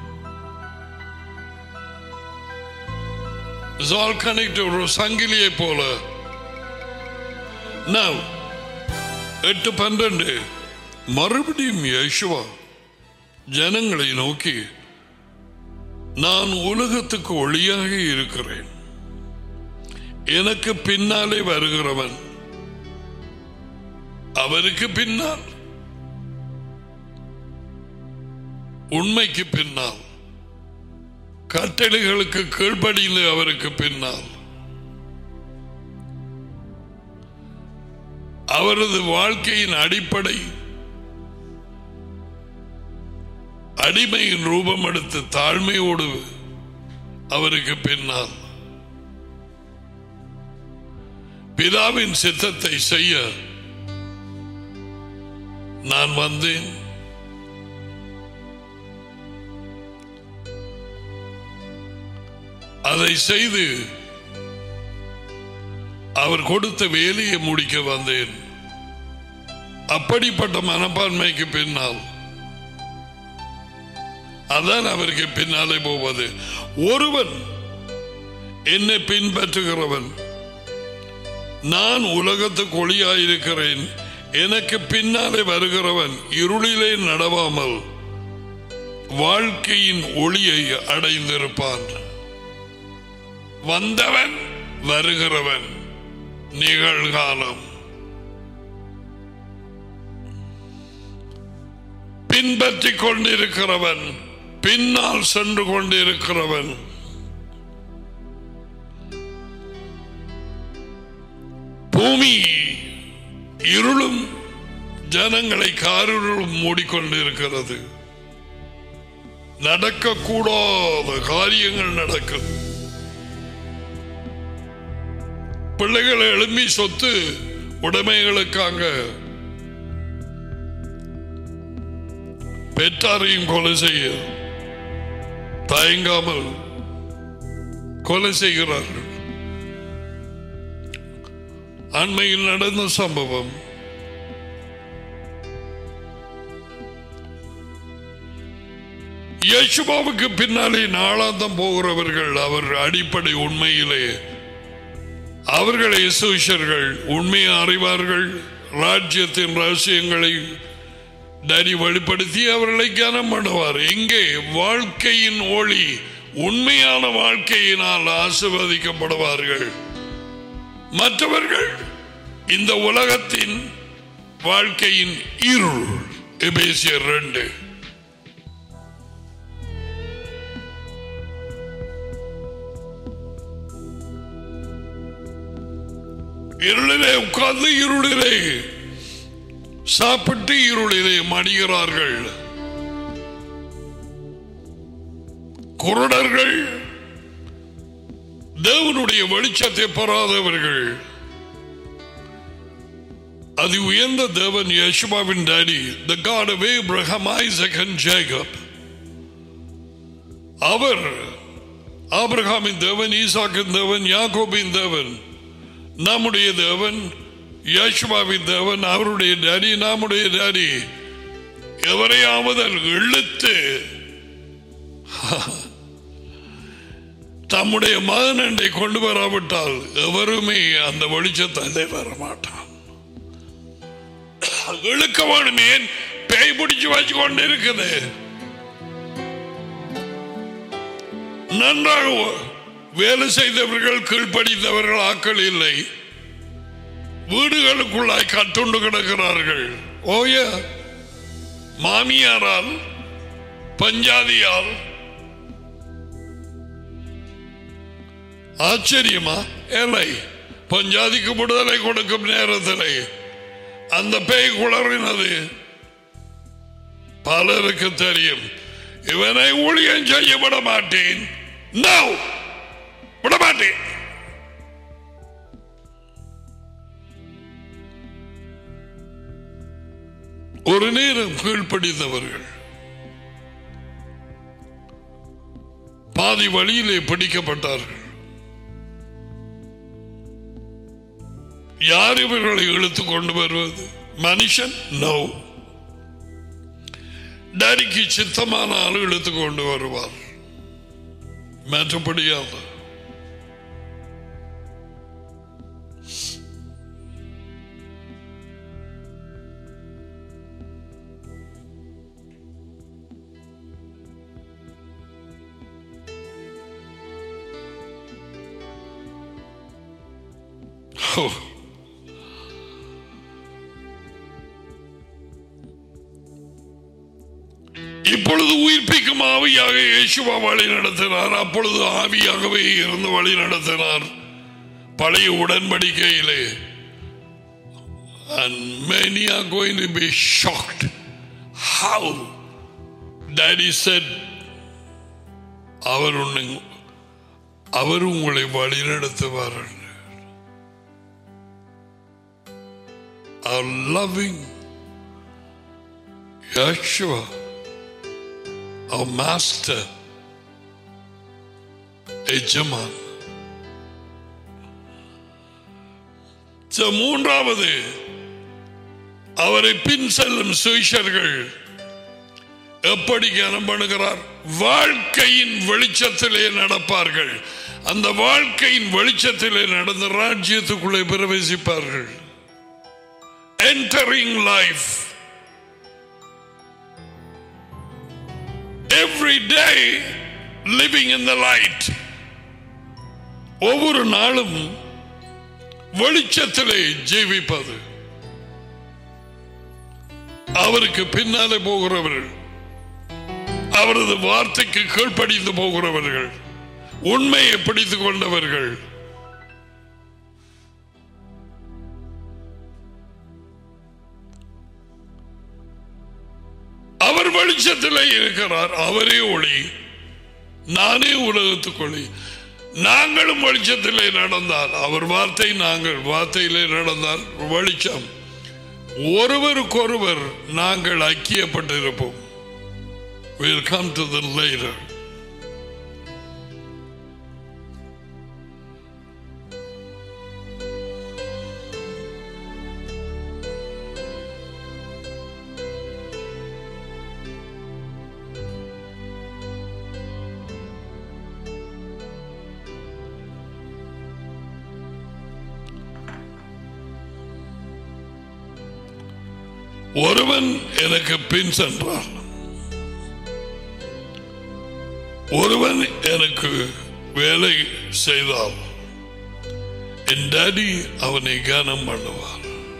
it's all connected ஒரு சங்கிலியை போல Now, எட்டு பன்னெண்டு மறுபடியும் யேசுவா ஜனங்களை நோக்கி நான் உலகத்துக்கு ஒளியாக இருக்கிறேன் எனக்கு பின்னாலே வருகிறவன் அவருக்கு பின்னால் உண்மைக்கு பின்னால் கட்டளைகளுக்கு கீழ்ப்படிந்து அவருக்கு பின்னால் அவரது வாழ்க்கையின் அடிப்படை அடிமையின் ரூபம் எடுத்து தாழ்மையோடு அவருக்கு பின்னால் பிதாவின் சித்தத்தை செய்ய நான் வந்தேன் அதை செய்து அவர் கொடுத்த வேலையை முடிக்க வந்தேன் அப்படிப்பட்ட மனப்பான்மைக்கு பின்னால் அதான் அவருக்கு பின்னாலே போவது ஒருவன் என்னை பின்பற்றுகிறவன் நான் உலகத்துக்கு ஒளியாயிருக்கிறேன் எனக்கு பின்னாலே வருகிறவன் இருளிலே நடவாமல் வாழ்க்கையின் ஒளியை அடைந்திருப்பான் வந்தவன் வருகிறவன் நிகழ்காலம் பின்பற்றிக் கொண்டிருக்கிறவன் பின்னால் சென்று கொண்டிருக்கிறவன் பூமி இருளும் ஜனங்களை காரிருளும் மூடிக்கொண்டிருக்கிறது நடக்கக்கூடாத காரியங்கள் நடக்கும் பிள்ளைகளை எழும்பி சொத்து உடைமைகளுக்காக பெற்றாரையும் கொலை செய்ய தயங்காமல் கொலை செய்கிறார்கள் அண்மையில் நடந்த சம்பவம் யேசுபாவுக்கு பின்னாலே நாளாந்தம் போகிறவர்கள் அவர் அடிப்படை உண்மையிலே அவர்களை சுவிஷர்கள் உண்மையை அறிவார்கள் ராஜ்யத்தின் ரகசியங்களை டரி வெளிப்படுத்தி அவர்களை கனம் பண்ணுவார் இங்கே வாழ்க்கையின் ஒளி உண்மையான வாழ்க்கையினால் ஆசிர்வதிக்கப்படுவார்கள் மற்றவர்கள் இந்த உலகத்தின் வாழ்க்கையின் இருள் எபேசியர் ரெண்டு இருளிலே உட்கார்ந்து இருளிலே சாப்பிட்டு இருளிலே மடிகிறார்கள் குருடர்கள் தேவனுடைய வெளிச்சத்தை பெறாதவர்கள் அது உயர்ந்த தேவன் யேசுபாவின் daddy the God of Abraham Isaac and Jacob அவர் ஆபிரகாமின் தேவன் ஈசாக்கின் தேவன் யாக்கோபின் தேவன் நம்முடைய தேவன் யேசுபாவின் தேவன் அவருடைய டாடி நம்முடைய டாடி எவரையாவது இழுத்து தம்முடைய மகனண்டை கொண்டு வராவிட்டால் எவருமே அந்த வெளிச்சத்தை வர மாட்டான் இழுக்க வேணும் ஏன் பேய் பிடிச்சு வச்சு கொண்டு இருக்குது நன்றாக வேலை செய்தவர்கள் கீழ்ப்படித்தவர்கள் ஆக்கள் இல்லை வீடுகளுக்குள்ளாய் கட்டுண்டு கிடக்கிறார்கள் ஓய மாமியாரால் பஞ்சாதியால் ஆச்சரியமா இல்லை பஞ்சாதிக்கு விடுதலை கொடுக்கும் நேரத்தில் அந்த பேய் குளறினது பலருக்கு தெரியும் இவனை ஊழியம் செய்ய விட மாட்டேன் No! விட மாட்டேன் ஒரு நேரம் கீழ்ப்படிந்தவர்கள் பாதி வழியிலே பிடிக்கப்பட்டார்கள் யார் இவர்களை இழுத்து கொண்டு வருவது மனுஷன் நோ டரிக்கு சித்தமான ஆள் இழுத்து கொண்டு வருவார் மற்றபடியாக Oh. இப்பொழுது உயிர்ப்பிக்கும் ஆவியாக இயேசுவா வழி நடத்தினார் அப்பொழுது ஆவியாகவே இருந்து வழி நடத்தினார் பழைய உடன்படிக்கையிலே And many are going to be shocked. How? Daddy said, அவர் உன்னை அவர் உங்களை வழி நடத்துவார் Our loving Yeshua our master எஜமான் So, மூன்றாவது அவரை பின் செல்லும் சுவிஷர்கள் எப்படி கனம் பண்ணுகிறார் வாழ்க்கையின் வெளிச்சத்திலே நடப்பார்கள் அந்த வாழ்க்கையின் வெளிச்சத்திலே நடந்த ராஜ்யத்துக்குள்ளே பிரவேசிப்பார்கள் entering life. Every day living in the light. ஒவ்வொரு நாளும் வெளிச்சத்திலே ஜீவிப்பது அவருக்கு பின்னாலே போகிறவர்கள் அவரது வார்த்தைக்கு கீழ்ப்படிந்து போகிறவர்கள் உண்மையை பிடித்துக் கொண்டவர்கள் அவர் வெளிச்சத்திலே இருக்கிறார் அவரே ஒளி நானே உலகத்துக்கு ஒளி நாங்களும் வெளிச்சத்திலே நடந்தால் அவர் வார்த்தை நாங்கள் வார்த்தையிலே நடந்தால் வெளிச்சம் ஒருவருக்கொருவர் நாங்கள் ஐக்கியப்பட்டிருப்போம் We'll come to that later. ஒருவன் எனக்கு பின் சென்றான் ஒருவன் எனக்கு வேலை செய்தால் என் டாடி அவனை கனம் பண்ணுவார்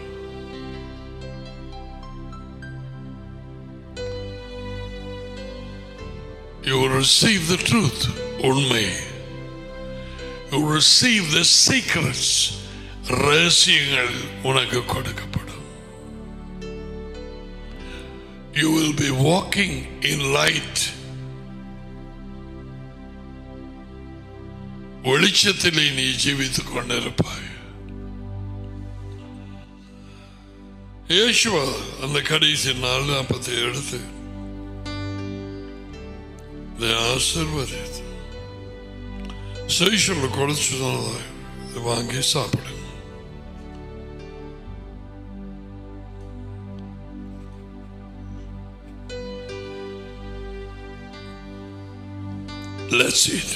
You will receive the truth, உண்மை. You will receive the secrets, ரகசியங்கள் உனக்கு கொடுக்கப்படும். You will be walking in light. வெளிச்சத்திலே நீ ஜீவித்துக் கொண்டிருப்பாய் இயேசுவா அந்த கடைசி நாள் நாற்பத்தி எடுத்து இதை ஆசிர்வதித்து சைஷரில் கொடுத்து சொன்னதாய் இதை வாங்கி சாப்பிடு Let's eat.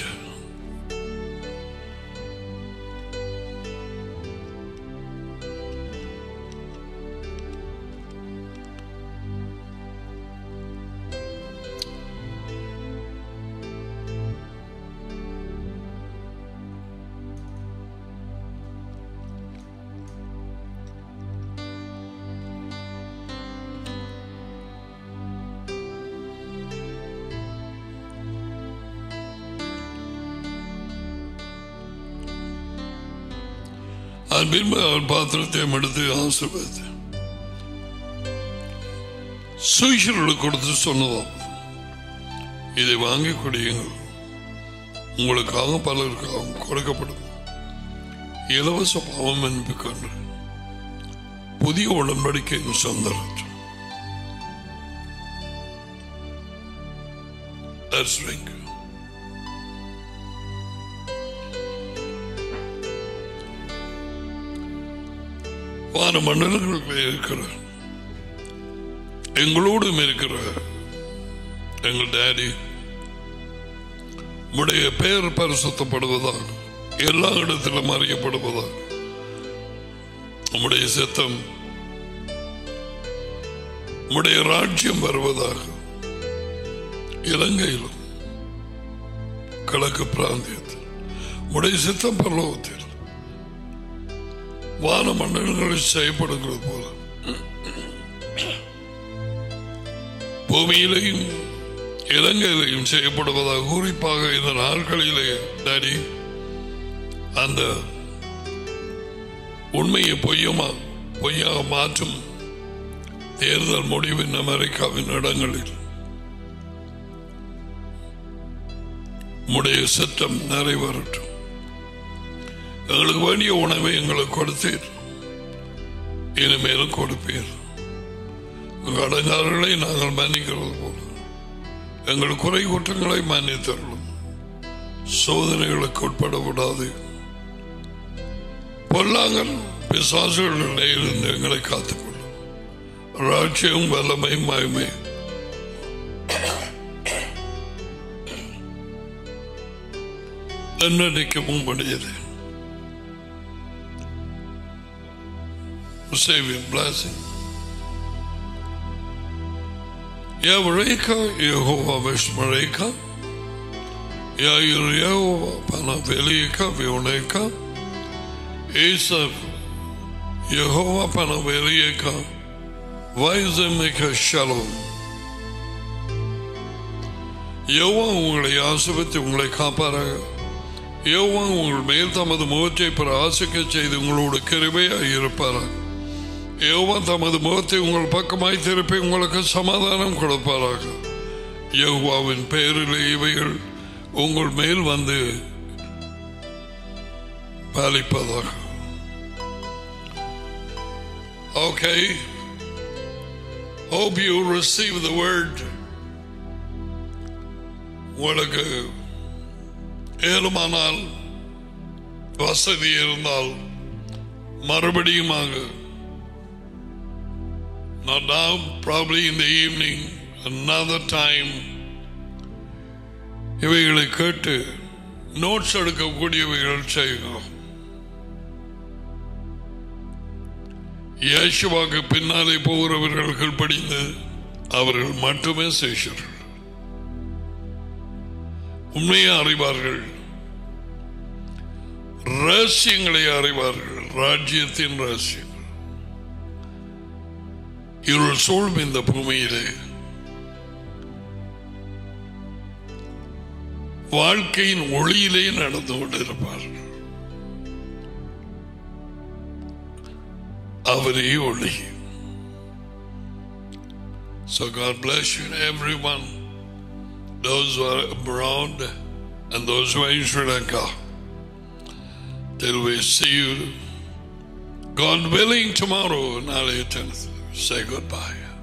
அன்பின் அவர் பாத்திரத்தையும் எடுத்து ஆசிர்வதித்து சுவிஷர்களுக்கு கொடுத்து சொன்னதாம் இதை வாங்கி குடியுங்கள் உங்களுக்காக பலருக்காகவும் கொடுக்கப்படும் இலவச பாவம் என்பிக்கொண்டு புதிய உடன்படிக்கையின் சொந்தரற்று Let's drink. வான மண்டலங்களில் இருக்கிற எங்களோடும் இருக்கிற எங்கள் டேடி உடைய பெயர் பரிசுத்தப்படுவதாக எல்லா இடத்திலும் அறியப்படுவதாக உம்முடைய சித்தம் உம்முடைய ராஜ்யம் வருவதாக இலங்கையிலும் கிழக்கு பிராந்தியத்தில் உடைய சித்தம் பரலோகத்தில் வான மண்டலங்களில் செய்யப்படுகிறது போல பூமியிலையும் இலங்கையிலையும் செய்யப்படுவதாக குறிப்பாக இந்த நாட்களிலே டாடி அந்த உண்மையை பொய்யமா பொய்யாக மாற்றும் தேர்தல் முடிவின் அமெரிக்காவின் இடங்களில் உடைய சித்தம் நிறைவேறட்டும் எங்களுக்கு வேண்டிய உணவை எங்களுக்கு கொடுத்தீர் இனிமேலும் கொடுப்பீர் கடங்காரர்களை நாங்கள் மன்னிக்கிறது போல எங்கள் குறை குற்றங்களை மன்னித்தருளும் சோதனைகளுக்கு உட்பட விடாது பொல்லாங்கல் பிசாசுகளில் இருந்து எங்களை காத்துக்கொள்ளும் ராட்சியம் வல்லமை மயமை என்னைக்கும் முடியது saving blessing. Yavreka, Yehovah Vishmareka, Yair Yehovah Panavelika, Vioneka, Esav, Yehovah Panavelika, Vaizemika Shalom. யோவா உங்களை ஆசிர்வதித்து உங்களை காப்பாராக யோவா உங்கள் மேல் தமது முகத்தை பிரகாசிக்க செய்து உங்களோட கிருபையாய் இருப்பாராக யோவா தமது முகத்தை உங்கள் பக்கமாய் திருப்பி உங்களுக்கு சமாதானம் கொடுப்பாராக யோவாவின் பெயரில் இவைகள் உங்கள் மேல் வந்து பாலிப்பதாக Okay. Hope you receive the word. உங்களுக்கு ஏழுமானால் வசதி இருந்தால் மறுபடியுமாக not now probably in the evening another time இவைகளை கேட்டு நோட்ஸ் எடுக்கக்கூடியவைகள் செய்யுங்க இயேசுவாக்கு பின்னாலே போகிறவர்கள் படிந்து அவர்கள் மட்டுமே சேஷர்கள் உண்மையை அறிவார்கள் ரகசியங்களை அறிவார்கள் ராஜ்யத்தின் ரகசியங்கள் இருள் சூழ்ம் இந்த பூமியிலே வாழ்க்கையின் ஒளியிலே நடந்து கொண்டிருப்பார்கள் அவரே ஒளி So God bless you and everyone, those who are abroad and those who are in Sri Lanka. Till we see you, God willing, tomorrow, நாளைய தினத்தில். Say goodbye.